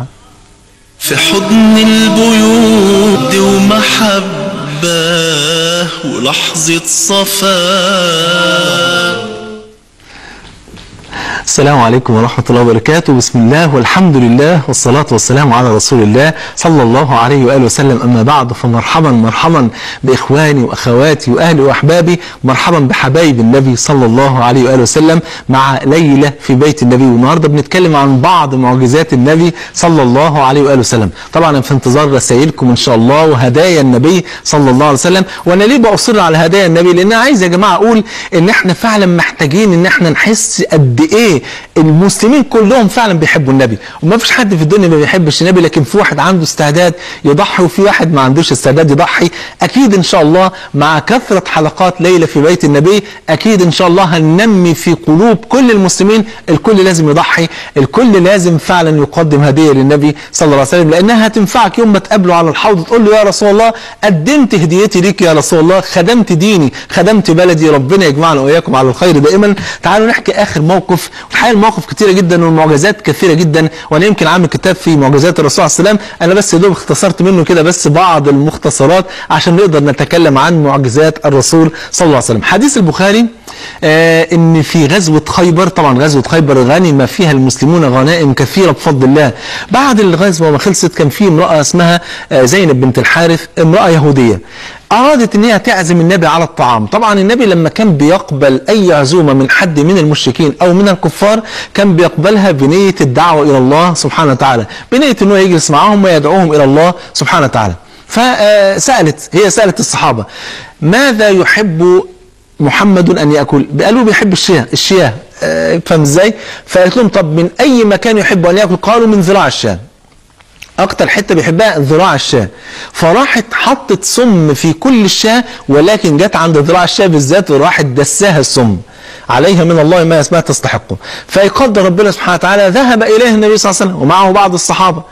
في حضن البيوت ومحبة ولحظة صفاء السلام عليكم ورحمة الله وبركاته بسم الله والحمد لله والصلاة والسلام على رسول الله صلى الله عليه وآله وسلم أما بعد فمرحبا مرحبا بإخواني وأخواتي وأهلي وأحبابي مرحبا بحبايب النبي صلى الله عليه وآله وسلم مع ليلة في بيت النبي والنهاردة بنتكلم عن بعض معجزات النبي صلى الله عليه وآله وسلم طبعا أنا في انتظار رسائلكم إن شاء الله وهدايا النبي صلى الله عليه وسلم وأنا ليه بأصر على هدايا النبي لأن أنا عايز يا جماعة أقول إن إحنا فعلا محتاجين إن إحنا نحس قد إيه المسلمين كلهم فعلا بيحبوا النبي وما فيش حد في الدنيا ما بيحبش النبي لكن في واحد عنده استعداد يضحي وفي واحد ما عندوش استعداد يضحي اكيد ان شاء الله مع كثره حلقات ليله في بيت النبي اكيد ان شاء الله هننمي في قلوب كل المسلمين الكل لازم يضحي الكل لازم فعلا يقدم هديه للنبي صلى الله عليه وسلم لانها هتنفعك يوم ما تقابله على الحوض تقول له يا رسول الله قدمت هديتي ليك يا رسول الله خدمت ديني خدمت بلدي ربنا يجمعنا واياكم على الخير دائما تعالوا نحكي اخر موقف الحقيقه المواقف كثيره جدا والمعجزات كثيره جدا وانا يمكن عامل كتاب في معجزات الرسول عليه السلام انا بس يا دوب اختصرت منه كده بس بعض المختصرات عشان نقدر نتكلم عن معجزات الرسول صلى الله عليه وسلم حديث البخاري آه ان في غزوه خيبر طبعا غزوه خيبر غنم فيها المسلمون غنائم كثيره بفضل الله بعد الغزوه ما خلصت كان في امراه اسمها آه زينب بنت الحارث امراه يهوديه أرادت أن هي تعزم النبي على الطعام طبعا النبي لما كان بيقبل أي عزومة من حد من المشركين أو من الكفار كان بيقبلها بنية الدعوة إلى الله سبحانه وتعالى بنية أنه يجلس معهم ويدعوهم إلى الله سبحانه وتعالى فسألت هي سألت الصحابة ماذا يحب محمد أن يأكل قالوا بيحب الشياه الشياه فهم ازاي فقالت لهم طب من أي مكان يحب أن يأكل قالوا من ذراع الشاه اكتر حته بيحبها ذراع الشاه فراحت حطت سم في كل الشاه ولكن جت عند ذراع الشاه بالذات وراحت دساها السم عليها من الله ما اسمها تستحقه فيقدر ربنا سبحانه وتعالى ذهب اليه النبي صلى الله عليه وسلم ومعه بعض الصحابه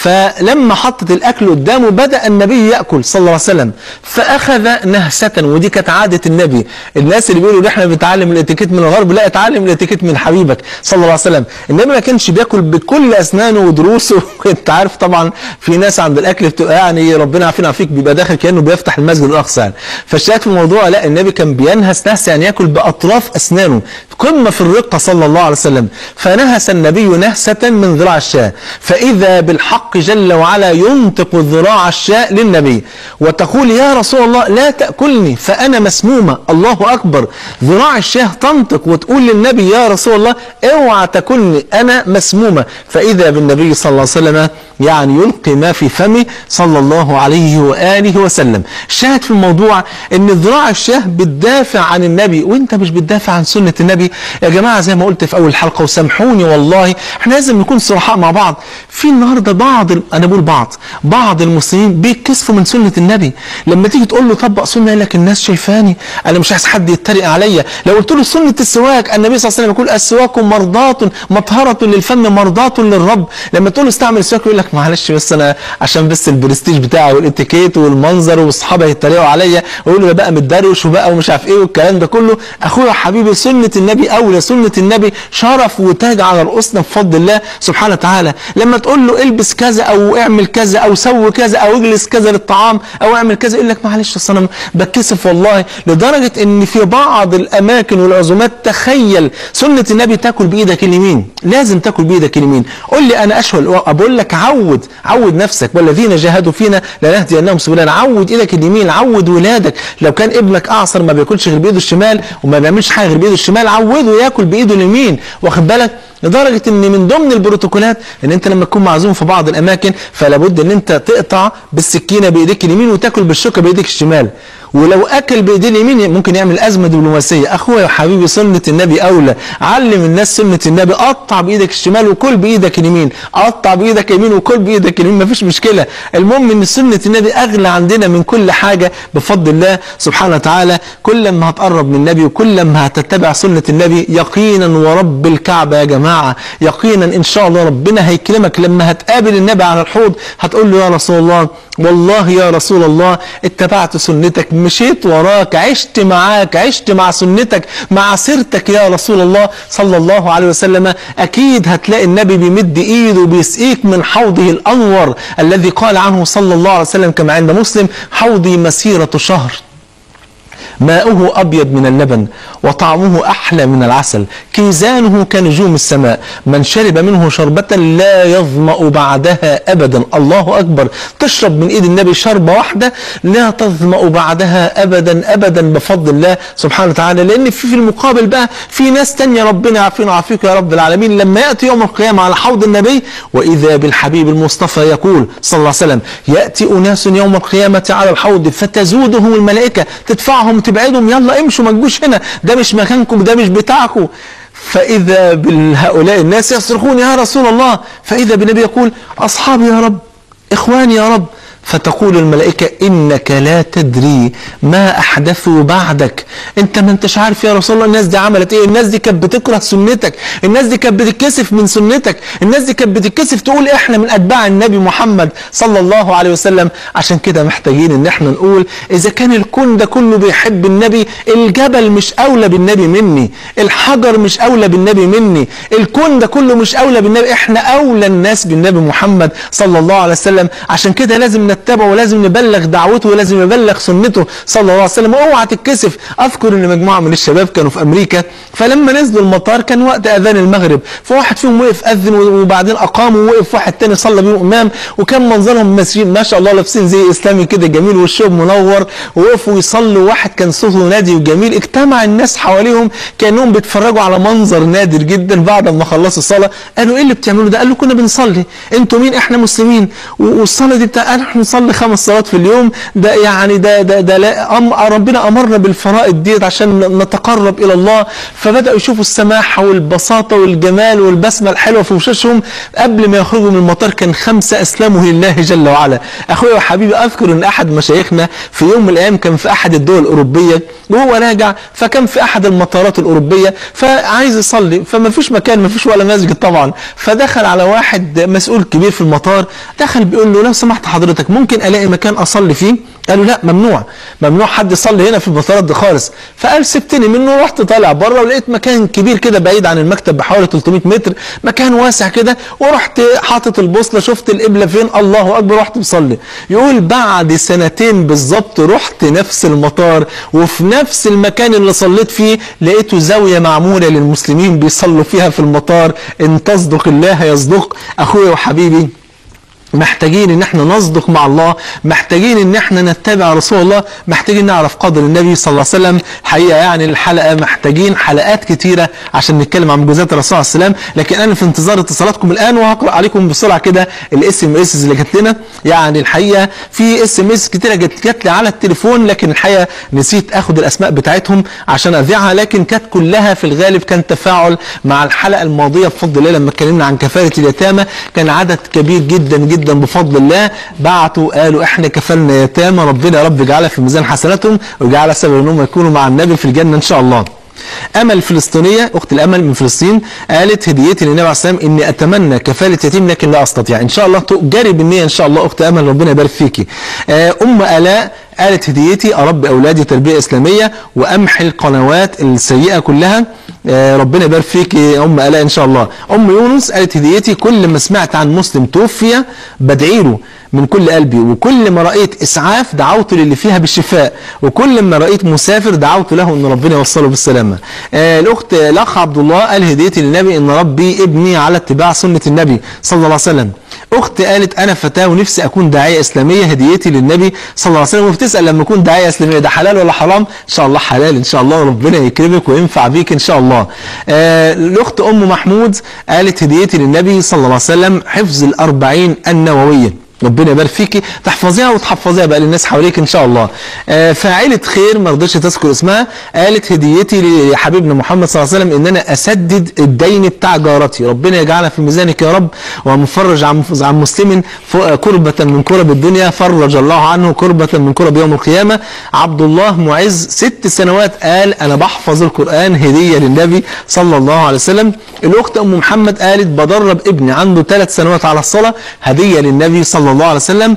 فلما حطت الاكل قدامه بدا النبي ياكل صلى الله عليه وسلم فاخذ نهسه ودي كانت عاده النبي الناس اللي بيقولوا احنا بنتعلم الاتيكيت من الغرب لا اتعلم الاتيكيت من حبيبك صلى الله عليه وسلم النبي ما كانش بياكل بكل اسنانه ودروسه انت عارف طبعا في ناس عند الاكل بتبقى يعني ربنا عافينا فيك بيبقى داخل كانه بيفتح المسجد الاقصى يعني فالشاهد في الموضوع لا النبي كان بينهس نهس يعني ياكل باطراف اسنانه قمه في الرقه صلى الله عليه وسلم فنهس النبي نهسه من ذراع الشاة فاذا بالحق جل وعلا ينطق ذراع الشاة للنبي وتقول يا رسول الله لا تاكلني فانا مسمومه الله اكبر ذراع الشاة تنطق وتقول للنبي يا رسول الله اوعى تاكلني انا مسمومه فاذا بالنبي صلى الله عليه وسلم يعني يلقي ما في فمه صلى الله عليه وآله وسلم الشاهد في الموضوع ان ذراع الشاه بتدافع عن النبي وانت مش بتدافع عن سنة النبي يا جماعة زي ما قلت في اول حلقة وسامحوني والله احنا لازم نكون صرحاء مع بعض في النهاردة بعض انا بقول بعض بعض المسلمين بيتكسفوا من سنة النبي لما تيجي تقول له طبق سنة يقول لك الناس شايفاني انا مش عايز حد يتريق عليا لو قلت له سنة السواك النبي صلى الله عليه وسلم يقول السواك مرضاة مطهرة للفم مرضاة للرب لما تقول له استعمل السواك يقول لك معلش بس انا عشان بس البرستيج بتاعي والاتيكيت والمنظر واصحابي يتريقوا عليا ويقولوا ده بقى متدروش وبقى ومش عارف ايه والكلام ده كله اخويا حبيبي سنه النبي اولى سنه النبي شرف وتاج على رؤوسنا بفضل الله سبحانه وتعالى لما تقول له البس كذا او اعمل كذا او سوي كذا او اجلس كذا للطعام او اعمل كذا يقول لك معلش اصل انا بتكسف والله لدرجه ان في بعض الاماكن والعزومات تخيل سنه النبي تاكل بايدك اليمين لازم تاكل بايدك اليمين قول لي انا اشهى بقول لك عود عود نفسك والذين جاهدوا فينا لنهدينهم سبلنا عود ايدك اليمين عود ولادك لو كان ابنك اعصر ما بياكلش غير بايده الشمال وما بيعملش حاجه غير بايده الشمال عوده ياكل بايده اليمين واخد بالك لدرجه ان من ضمن البروتوكولات ان انت لما تكون معزوم في بعض الاماكن فلا بد ان انت تقطع بالسكينه بايديك اليمين وتاكل بالشوكه بايديك الشمال ولو اكل بايديه اليمين ممكن يعمل ازمه دبلوماسيه اخويا يا حبيبي سنه النبي اولى علم الناس سنه النبي قطع بايدك الشمال وكل بايدك اليمين قطع بايدك اليمين وكل بايدك اليمين مفيش مشكله المهم ان سنه النبي اغلى عندنا من كل حاجه بفضل الله سبحانه وتعالى كل ما هتقرب من النبي وكل ما هتتبع سنه النبي يقينا ورب الكعبه يا جماعه يقينا ان شاء الله ربنا هيكلمك لما هتقابل النبي على الحوض هتقول له يا رسول الله والله يا رسول الله اتبعت سنتك مشيت وراك عشت معاك عشت مع سنتك مع سيرتك يا رسول الله صلى الله عليه وسلم أكيد هتلاقي النبي بيمد إيده وبيسقيك من حوضه الأنور الذي قال عنه صلى الله عليه وسلم كما عند مسلم حوضي مسيرة شهر ماؤه أبيض من اللبن وطعمه أحلى من العسل كيزانه كنجوم السماء من شرب منه شربة لا يظمأ بعدها أبدا الله أكبر تشرب من إيد النبي شربة واحدة لا تظمأ بعدها أبدا أبدا بفضل الله سبحانه وتعالى لأن في في المقابل بقى في ناس تانية ربنا يعافينا ويعافيك يا رب العالمين لما يأتي يوم القيامة على حوض النبي وإذا بالحبيب المصطفى يقول صلى الله عليه وسلم يأتي أناس يوم القيامة على الحوض فتزودهم الملائكة تدفعهم تبعدهم يلا امشوا ما تجوش هنا ده مش مكانكم ده مش بتاعكم فإذا بهؤلاء الناس يصرخون يا رسول الله فإذا بالنبي يقول أصحابي يا رب إخواني يا رب فتقول الملائكة إنك لا تدري ما أحدثوا بعدك أنت ما أنتش عارف يا رسول الله الناس دي عملت إيه الناس دي كانت بتكره سنتك الناس دي كانت بتتكسف من سنتك الناس دي كانت بتتكسف تقول إحنا من أتباع النبي محمد صلى الله عليه وسلم عشان كده محتاجين إن إحنا نقول إذا كان الكون ده كله بيحب النبي الجبل مش أولى بالنبي مني الحجر مش أولى بالنبي مني الكون ده كله مش أولى بالنبي إحنا أولى الناس بالنبي محمد صلى الله عليه وسلم عشان كده لازم نتبعه ولازم نبلغ دعوته ولازم نبلغ سنته صلى الله عليه وسلم اوعى تتكسف اذكر ان مجموعه من الشباب كانوا في امريكا فلما نزلوا المطار كان وقت اذان المغرب فواحد فيهم وقف اذن وبعدين اقام ووقف واحد تاني صلى بيهم امام وكان منظرهم ماشيين ما شاء الله لابسين زي اسلامي كده جميل وشهم منور ووقفوا يصلوا واحد كان صوته نادي وجميل اجتمع الناس حواليهم كانهم بيتفرجوا على منظر نادر جدا بعد ما خلصوا الصلاه قالوا ايه اللي بتعملوا ده قالوا كنا بنصلي انتوا مين احنا مسلمين والصلاه دي بتاع احنا نصلي خمس صلوات في اليوم ده يعني ده ده ده لا أم ربنا امرنا بالفرائض ديت عشان نتقرب الى الله فبداوا يشوفوا السماحه والبساطه والجمال والبسمه الحلوه في وشوشهم قبل ما يخرجوا من المطار كان خمسه اسلموا لله جل وعلا اخويا وحبيبي اذكر ان احد مشايخنا في يوم من الايام كان في احد الدول الاوروبيه وهو راجع فكان في احد المطارات الاوروبيه فعايز يصلي فما فيش مكان ما فيش ولا مسجد طبعا فدخل على واحد مسؤول كبير في المطار دخل بيقول له لو سمحت حضرتك ممكن الاقي مكان اصلي فيه قالوا لا ممنوع ممنوع حد يصلي هنا في المطارات دي خالص فقال سبتني منه ورحت طالع بره ولقيت مكان كبير كده بعيد عن المكتب بحوالي 300 متر مكان واسع كده ورحت حاطط البوصله شفت القبله فين الله اكبر رحت مصلي يقول بعد سنتين بالظبط رحت نفس المطار وفي نفس المكان اللي صليت فيه لقيته زاويه معموله للمسلمين بيصلوا فيها في المطار ان تصدق الله يصدق اخويا وحبيبي محتاجين ان احنا نصدق مع الله محتاجين ان احنا نتبع رسول الله محتاجين نعرف قدر النبي صلى الله عليه وسلم حقيقه يعني الحلقه محتاجين حلقات كتيره عشان نتكلم عن معجزات الرسول عليه السلام لكن انا في انتظار اتصالاتكم الان وهقرا عليكم بسرعه كده الاس ام اس اللي جات لنا يعني الحقيقه في اس ام اس كتيره جت جات لي على التليفون لكن الحقيقه نسيت اخد الاسماء بتاعتهم عشان اذيعها لكن كانت كلها في الغالب كان تفاعل مع الحلقه الماضيه بفضل الله لما اتكلمنا عن كفاله اليتامى كان عدد كبير جدا جدا جدا بفضل الله بعتوا قالوا احنا كفلنا يتامى ربنا يا رب يجعلها في ميزان حسناتهم ويجعلها سبب انهم يكونوا مع النبي في الجنه ان شاء الله. امل فلسطينيه اخت الامل من فلسطين قالت هديتي للنبي عليه السلام اني اتمنى كفاله يتيم لكن لا استطيع ان شاء الله تؤجري بالنيه ان شاء الله اخت امل ربنا يبارك فيكي. ام الاء قالت هديتي اربي اولادي تربيه اسلاميه وامحي القنوات السيئه كلها آه ربنا يبارك فيك يا ام الاء ان شاء الله ام يونس قالت هديتي كل ما سمعت عن مسلم توفي بدعي له من كل قلبي وكل ما رأيت إسعاف دعوت للي فيها بالشفاء وكل ما رأيت مسافر دعوت له أن ربنا يوصله بالسلامة آه الأخت الأخ عبد الله قال هديتي للنبي أن ربي ابني على اتباع سنة النبي صلى الله عليه وسلم أخت قالت أنا فتاة ونفسي أكون داعية إسلامية هديتي للنبي صلى الله عليه وسلم وبتسأل لما أكون داعية إسلامية ده حلال ولا حرام؟ إن شاء الله حلال إن شاء الله ربنا يكرمك وينفع بيك إن شاء الله. آه الأخت أم محمود قالت هديتي للنبي صلى الله عليه وسلم حفظ الأربعين النووية. ربنا يبارك فيكي تحفظيها وتحفظيها بقى للناس حواليك ان شاء الله آه فاعلة خير ما رضتش تذكر اسمها قالت هديتي لحبيبنا محمد صلى الله عليه وسلم ان انا اسدد الدين بتاع جارتي ربنا يجعلها في ميزانك يا رب ومفرج عن عن مسلم كربة من كرب الدنيا فرج الله عنه كربة من كرب يوم القيامة عبد الله معز ست سنوات قال انا بحفظ القرآن هدية للنبي صلى الله عليه وسلم الاخت ام محمد قالت بدرب ابني عنده ثلاث سنوات على الصلاة هدية للنبي صلى الله عليه وسلم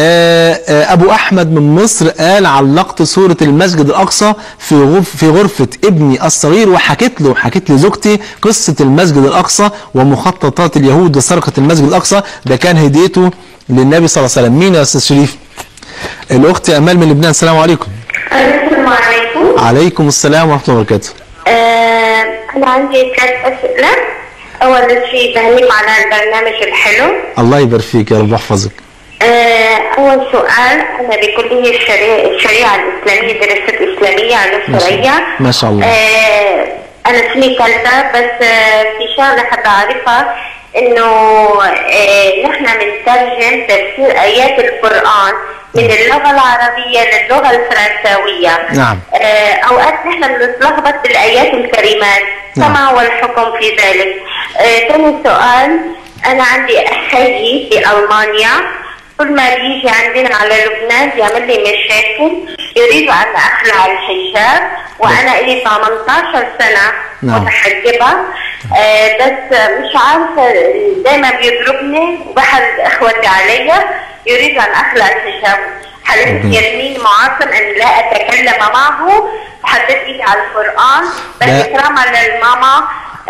ابو احمد من مصر قال علقت صورة المسجد الاقصى في غرف في غرفة ابني الصغير وحكيت له حكيت لزوجتي قصة المسجد الاقصى ومخططات اليهود وسرقة المسجد الاقصى ده كان هديته للنبي صلى الله عليه وسلم مين يا استاذ شريف الاخت امال من لبنان السلام عليكم السلام عليكم عليكم عليكم السلام ورحمة الله وبركاته آه أنا عندي ثلاث أسئلة أول شيء بهنيكم على البرنامج الحلو الله يبارك فيك يا رب يحفظك آه أول سؤال أنا بكلية الشريعة, الشريعة الإسلامية درست إسلامية علوم ما شاء الله. شرعية ما شاء الله. آه أنا سنة ثالثة بس آه في شغلة حابة أعرفها إنه آه نحن بنترجم تفسير آيات القرآن من اللغة العربية للغة الفرنساوية نعم. آه أوقات نحن بنتلخبط بالآيات الكريمات نعم. فما هو الحكم في ذلك؟ آه ثاني سؤال أنا عندي أخي في ألمانيا كل ما بيجي عندنا على لبنان بيعمل لي مشاكل يريد أن أخلع الحجاب وأنا إلي 18 سنة نعم. متحجبة آه بس مش عارفة دايما بيضربني وبحرض إخوتي علي يريد أن أخلع الحجاب حلفت يمين معاصم أن لا أتكلم معه وحطيت إيدي على القرآن بس لا. إكراما للماما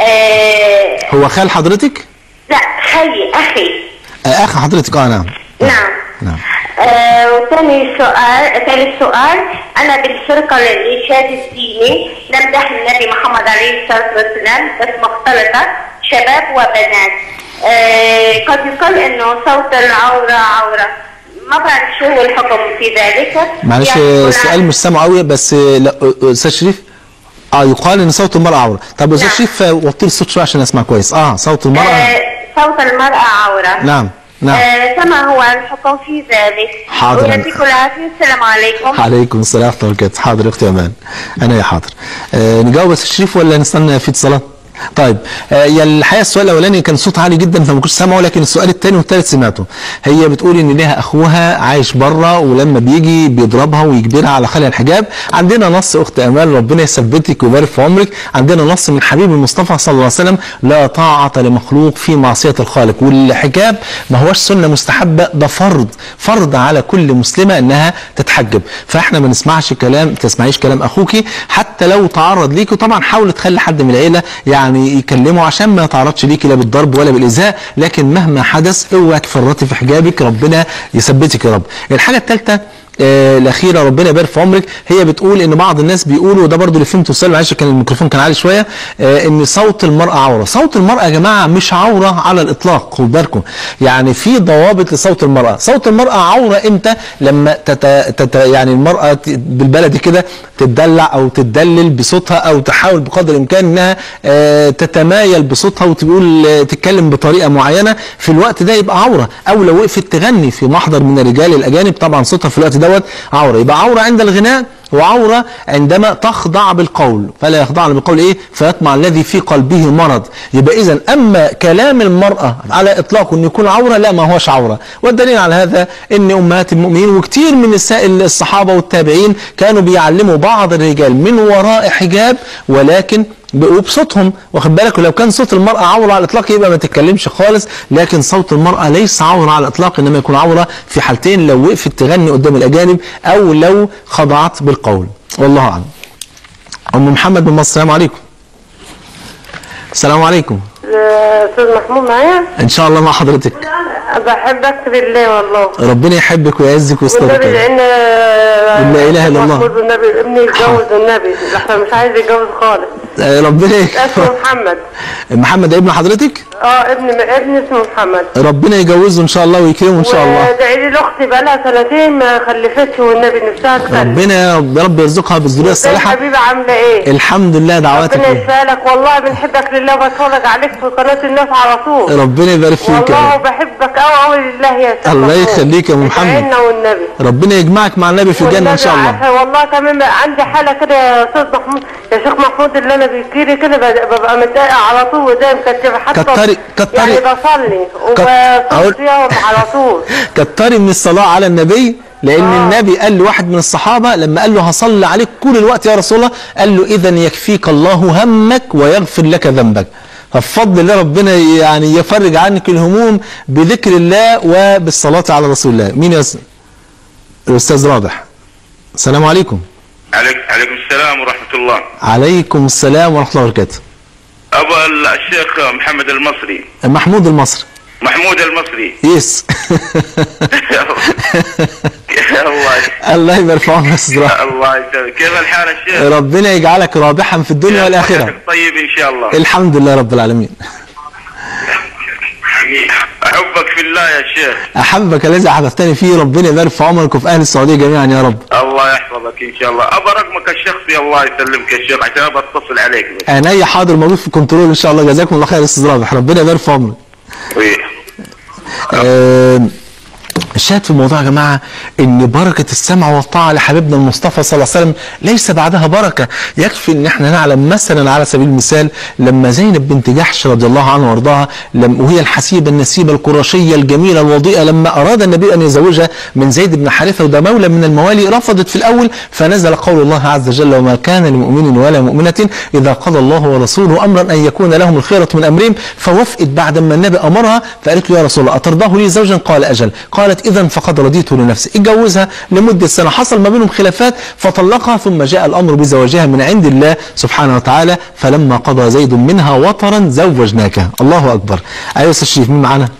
آه هو خال حضرتك؟ لا خي أخي آه، أخ حضرتك اه نعم نعم نعم آه وثاني سؤال ثالث سؤال انا بالفرقه للانشاد الديني نمدح النبي محمد عليه الصلاه والسلام بس مختلطه شباب وبنات آه قد يقال انه صوت العوره عوره ما بعرف شو هو الحكم في ذلك معلش يعني آه، يكون السؤال مش سامع قوي بس آه، لا آه، استاذ شريف اه يقال ان صوت المرأة عورة طب استاذ نعم. شريف آه، وطي الصوت شوية عشان اسمع كويس اه صوت المرأة آه صوت المراه عوره نعم نعم آه فما هو الحكم في ذلك حاضر. ويعطيكم العافيه السلام عليكم عليكم السلام ورحمة الله وبركاته حاضر يا اختي امان انا يا حاضر آه نجاوب بس الشريف ولا نستنى في اتصالات طيب آه يا الحقيقه السؤال الاولاني كان صوت عالي جدا فما كنتش سامعه لكن السؤال الثاني والثالث سمعته هي بتقول ان ليها اخوها عايش بره ولما بيجي بيضربها ويجبرها على خلع الحجاب عندنا نص اخت امال ربنا يثبتك ويبارك في عمرك عندنا نص من حبيب المصطفى صلى الله عليه وسلم لا طاعه لمخلوق في معصيه الخالق والحجاب ما هوش سنه مستحبه ده فرض فرض على كل مسلمه انها تتحجب فاحنا ما نسمعش كلام ما تسمعيش كلام اخوكي حتى لو تعرض ليكي طبعا حاول تخلي حد من العيله يعني يكلمه عشان ما يتعرضش ليكي لا بالضرب ولا بالايذاء لكن مهما حدث اوعى تفرطي في حجابك ربنا يثبتك يا رب الحاجه الثالثه آه الاخيره ربنا يبارك في عمرك هي بتقول ان بعض الناس بيقولوا وده برضو اللي فهمته السؤال معلش كان الميكروفون كان عالي شويه آه ان صوت المراه عوره صوت المراه يا جماعه مش عوره على الاطلاق خد بالكم يعني في ضوابط لصوت المراه صوت المراه عوره امتى لما تت... تت... يعني المراه ت- بالبلدي كده تتدلع او تتدلل بصوتها او تحاول بقدر الامكان انها آه تتمايل بصوتها وتقول آه، تتكلم بطريقه معينه في الوقت ده يبقى عوره او لو وقفت تغني في محضر من الرجال الاجانب طبعا صوتها في الوقت دوت عوره يبقى عوره عند الغناء وعورة عندما تخضع بالقول فلا يخضعن بالقول ايه فيطمع الذي في قلبه مرض يبقى اذا اما كلام المرأة على اطلاقه انه يكون عورة لا ما هوش عورة والدليل على هذا ان امهات المؤمنين وكتير من نساء الصحابة والتابعين كانوا بيعلموا بعض الرجال من وراء حجاب ولكن ب- وبصوتهم واخد بالك ولو كان صوت المرأة عورة على الإطلاق يبقى ما تتكلمش خالص لكن صوت المرأة ليس عورة على الإطلاق إنما يكون عورة في حالتين لو وقفت تغني قدام الأجانب أو لو خضعت بالقول والله أعلم أم محمد من مصر السلام عليكم السلام عليكم استاذ محمود معايا إن شاء الله مع حضرتك بحبك بالله والله ربنا يحبك ويعزك والنبي ويسترك لان لا إله إلا الله. محمود والنبي ابني يتجوز النبي لحسن مش عايز يتجوز خالص آه، ربنا اسمه محمد محمد ابن حضرتك اه ابن ابني اسمه محمد ربنا يجوزه إن شاء الله ويكرمه إن شاء الله وادعي لي لاختي بقى لها سنتين ما خلفتش والنبي نفسها تخلف ربنا يا رب يا رب يرزقها بالذرية ازاي الصالحة حبيبي عامله ايه؟ الحمد لله دعواتك ربنا ليه. يسالك والله بنحبك لله وبتفرج عليك في قناه الناس على طول ربنا يبارك فيك يا والله رب. بحبك قوي قوي لله يا سيدي الله يخليك يا أم محمد. ادعي لنا والنبي ربنا يجمعك مع النبي في الجنة إن شاء الله والنبي عارفة والله تمام عندي حالة كده يا أستاذ محمود يا شيخ محمود اللي أنا بيجيلي كده ببقى ببقى متضايقة على طول وزي مكتفة حتى كتري- كتري- يعني بصلي أقول- وبصوم صيام على طول كتري من الصلاة على النبي لأن آه. النبي قال لواحد من الصحابة لما قال له هصلي عليك كل الوقت يا رسول الله قال له إذا يكفيك الله همك ويغفر لك ذنبك فبفضل الله ربنا يعني يفرج عنك الهموم بذكر الله وبالصلاة على رسول الله مين يا أس- الأستاذ رابح السلام عليكم عليك عليكم السلام ورحمة الله عليكم السلام ورحمة الله وبركاته أبا الشيخ محمد المصري محمود المصري محمود المصري يس الله الله يبارك في عمرك يا استاذ رافع. الله يسلمك كيف الحال يا شيخ؟ ربنا يجعلك رابحا في الدنيا والاخره طيب ان شاء الله الحمد لله رب العالمين احبك في الله يا شيخ احبك الذي احببتني فيه ربنا يبارك في عمرك وفي اهل السعوديه جميعا يا رب الله يحفظك ان شاء الله ابى رقمك الشخصي الله يسلمك يا شيخ عشان ابى اتصل عليك بس. عينيا حاضر موجود في الكنترول ان شاء الله جزاكم الله خير يا استاذ رابح ربنا يبارك في عمرك وي. آه، الشاهد في الموضوع يا جماعه ان بركه السمع والطاعه لحبيبنا المصطفى صلى الله عليه وسلم ليس بعدها بركه يكفي ان احنا نعلم مثلا على سبيل المثال لما زينب بنت جحش رضي الله عنها وارضاها لم وهي الحسيبه النسيبه القرشيه الجميله الوضيئه لما اراد النبي ان يزوجها من زيد بن حارثه وده مولى من الموالي رفضت في الاول فنزل قول الله عز وجل وما كان لمؤمن ولا مؤمنه اذا قضى الله ورسوله امرا ان يكون لهم الخيره من امرهم فوافقت بعد ما النبي امرها فقالت له يا رسول الله اترضاه لي زوجا قال اجل قالت اذا فقد رضيت لنفسي اتجوزها لمده سنه حصل ما بينهم خلافات فطلقها ثم جاء الامر بزواجها من عند الله سبحانه وتعالى فلما قضى زيد منها وطرا زوجناكها الله اكبر ايوه يا استاذ شريف مين معانا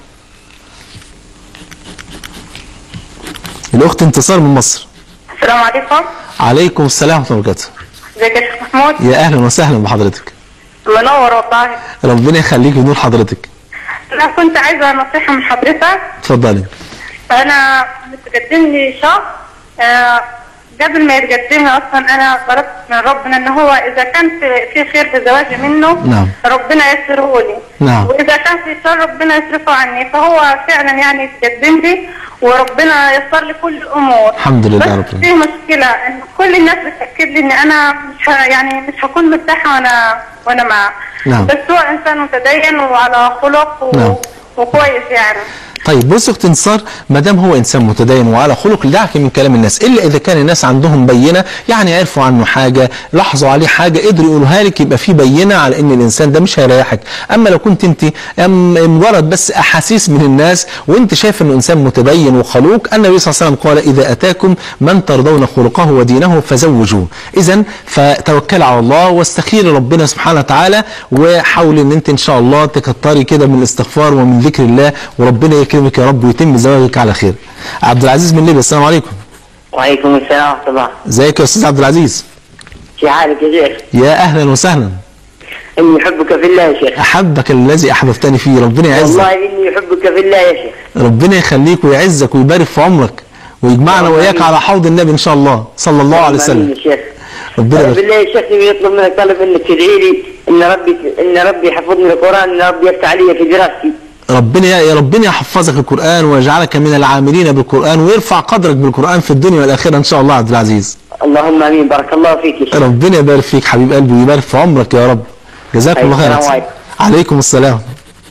الاخت انتصار من مصر السلام عليكم عليكم السلام ورحمه الله وبركاته ازيك يا شيخ محمود يا اهلا وسهلا بحضرتك منور والله ربنا يخليك ونور حضرتك انا كنت عايزه نصيحه من حضرتك اتفضلي انا متقدم لي شخص آه، قبل ما يتقدم لي اصلا انا طلبت من ربنا ان هو اذا كان في- في خير في زواجي منه نعم. ربنا يسره لي نعم. واذا كان في شر ربنا يصرفه عني فهو فعلا يعني يتقدم لي وربنا يسر لي كل الامور الحمد لله بس رب العالمين. في مشكله ان كل الناس بتاكد لي ان انا مش ه- يعني مش هكون مرتاحه وانا وانا معاه نعم. بس هو انسان متدين وعلى خلق و... نعم. وكويس يعني طيب بص يا اخت انتصار ما دام هو انسان متدين وعلى خلق دعك من كلام الناس الا اذا كان الناس عندهم بينه يعني عرفوا عنه حاجه لاحظوا عليه حاجه قدروا يقولوها لك يبقى في بينه على ان الانسان ده مش هيريحك اما لو كنت انت أم- مجرد بس احاسيس من الناس وانت شايف انه انسان متدين وخلوق النبي صلى الله عليه وسلم قال اذا اتاكم من ترضون خلقه ودينه فزوجوه اذا فتوكل على الله واستخير ربنا سبحانه وتعالى وحاول ان انت ان شاء الله تكتري كده من الاستغفار ومن ذكر الله وربنا يكرمك يا رب ويتم زواجك على خير عبد العزيز من ليبيا السلام عليكم وعليكم السلام ورحمة الله ازيك يا استاذ عبد العزيز في حالك يا شيخ يا اهلا وسهلا إني أحبك في الله يا شيخ احبك الذي احببتني فيه ربنا يعزك والله إني أحبك في الله يا شيخ ربنا يخليك ويعزك ويبارك في عمرك ويجمعنا اللهم واياك آمين. على حوض النبي ان شاء الله صلى الله عليه آمين وسلم يا شيخ ربنا طيب يبارك بالله يا شيخ نبي يطلب منك طلب إنك تدعي لي إن ربي إن ربي يحفظني القرآن إن ربي يفتح علي في دراستي ربنا يا ربنا يحفظك القرآن ويجعلك من العاملين بالقرآن ويرفع قدرك بالقرآن في الدنيا والآخرة إن شاء الله عبد العزيز اللهم آمين بارك الله فيك يا شيخ ربنا يبارك فيك حبيب قلبي ويبارك في عمرك يا رب جزاكم الله السلام خير عليكم. عليكم السلام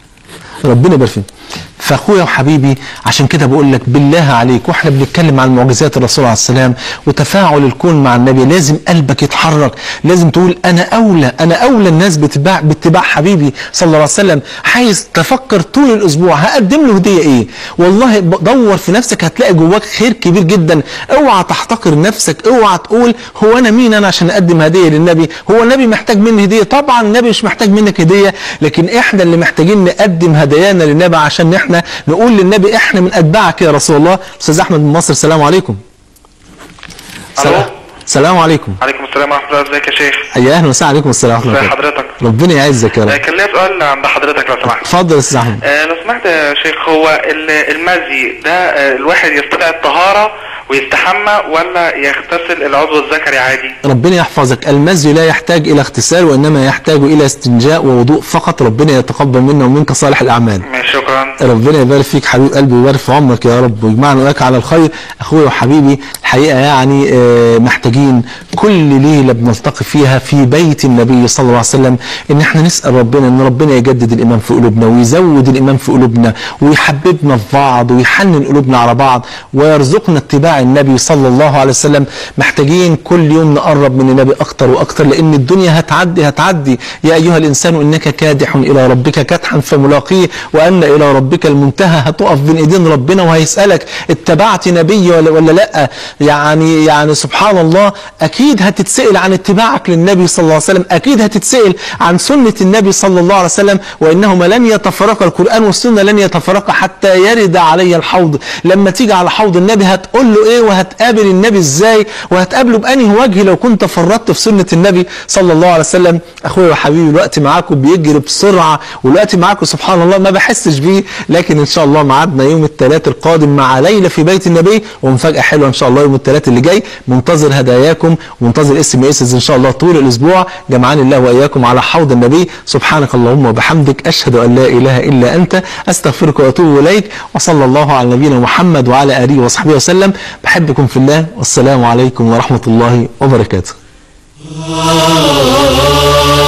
ربنا يبارك فيك فاخويا وحبيبي عشان كده بقول لك بالله عليك واحنا بنتكلم عن معجزات الرسول عليه السلام وتفاعل الكون مع النبي لازم قلبك يتحرك لازم تقول انا اولى انا اولى الناس باتباع باتباع حبيبي صلى الله عليه وسلم عايز تفكر طول الاسبوع هقدم له هديه ايه والله ب- دور في نفسك هتلاقي جواك خير كبير جدا اوعى تحتقر نفسك اوعى تقول هو انا مين انا عشان اقدم هديه للنبي هو النبي محتاج مني هديه طبعا النبي مش محتاج منك هديه لكن احنا اللي محتاجين نقدم هدايانا للنبي عشان احنا نقول للنبي احنا من اتباعك يا رسول الله استاذ احمد من مصر السلام عليكم سلام السلام عليكم عليكم السلام ورحمة الله ازيك يا شيخ يا اهلا وسهلا عليكم السلام ورحمه الله ازي وبركاته. حضرتك ربنا يعزك يا آه، رب كان ليا سؤال عند حضرتك لو سمحت اتفضل يا استاذ احمد آه، لو سمحت يا شيخ هو ال- المزي ده آه، الواحد يستطيع الطهارة ويستحمى ولا يغتسل العضو الذكري عادي ربنا يحفظك المزي لا يحتاج الى اغتسال وانما يحتاج الى استنجاء ووضوء فقط ربنا يتقبل منا ومنك صالح الاعمال ماشي شكرا ربنا يبارك فيك حبيب قلبي ويبارك في عمرك يا رب ويجمعنا وياك على الخير اخويا وحبيبي الحقيقه يعني آه، محتاجين كل ليله بنلتقي فيها في بيت النبي صلى الله عليه وسلم ان احنا نسال ربنا ان ربنا يجدد الايمان في قلوبنا ويزود الايمان في قلوبنا ويحببنا في بعض ويحنن قلوبنا على بعض ويرزقنا اتباع النبي صلى الله عليه وسلم محتاجين كل يوم نقرب من النبي اكتر واكتر لان الدنيا هتعدي هتعدي يا ايها الانسان انك كادح الى ربك كدحا فملاقيه وان الى ربك المنتهى هتقف بين ايدين ربنا وهيسالك اتبعت نبي ولا, ولا لا يعني يعني سبحان الله اكيد هتتسال عن اتباعك للنبي صلى الله عليه وسلم اكيد هتتسال عن سنه النبي صلى الله عليه وسلم وانهما لن يتفرقا القران والسنه لن يتفرقا حتى يرد علي الحوض لما تيجي على حوض النبي هتقول له ايه وهتقابل النبي ازاي وهتقابله بانهي وجه لو كنت فرطت في سنه النبي صلى الله عليه وسلم اخويا وحبيبي الوقت معاكم بيجري بسرعه والوقت معاكم سبحان الله ما بحسش بيه لكن ان شاء الله ميعادنا يوم الثلاث القادم مع ليله في بيت النبي ومفاجاه حلوه ان شاء الله يوم الثلاث اللي جاي منتظر هداياكم ومنتظر اس ام اس ان شاء الله طول الاسبوع جمعان الله واياكم على حوض النبي سبحانك اللهم وبحمدك اشهد ان لا اله الا انت استغفرك واتوب اليك وصلى الله على نبينا محمد وعلى اله وصحبه وسلم بحبكم في الله والسلام عليكم ورحمه الله وبركاته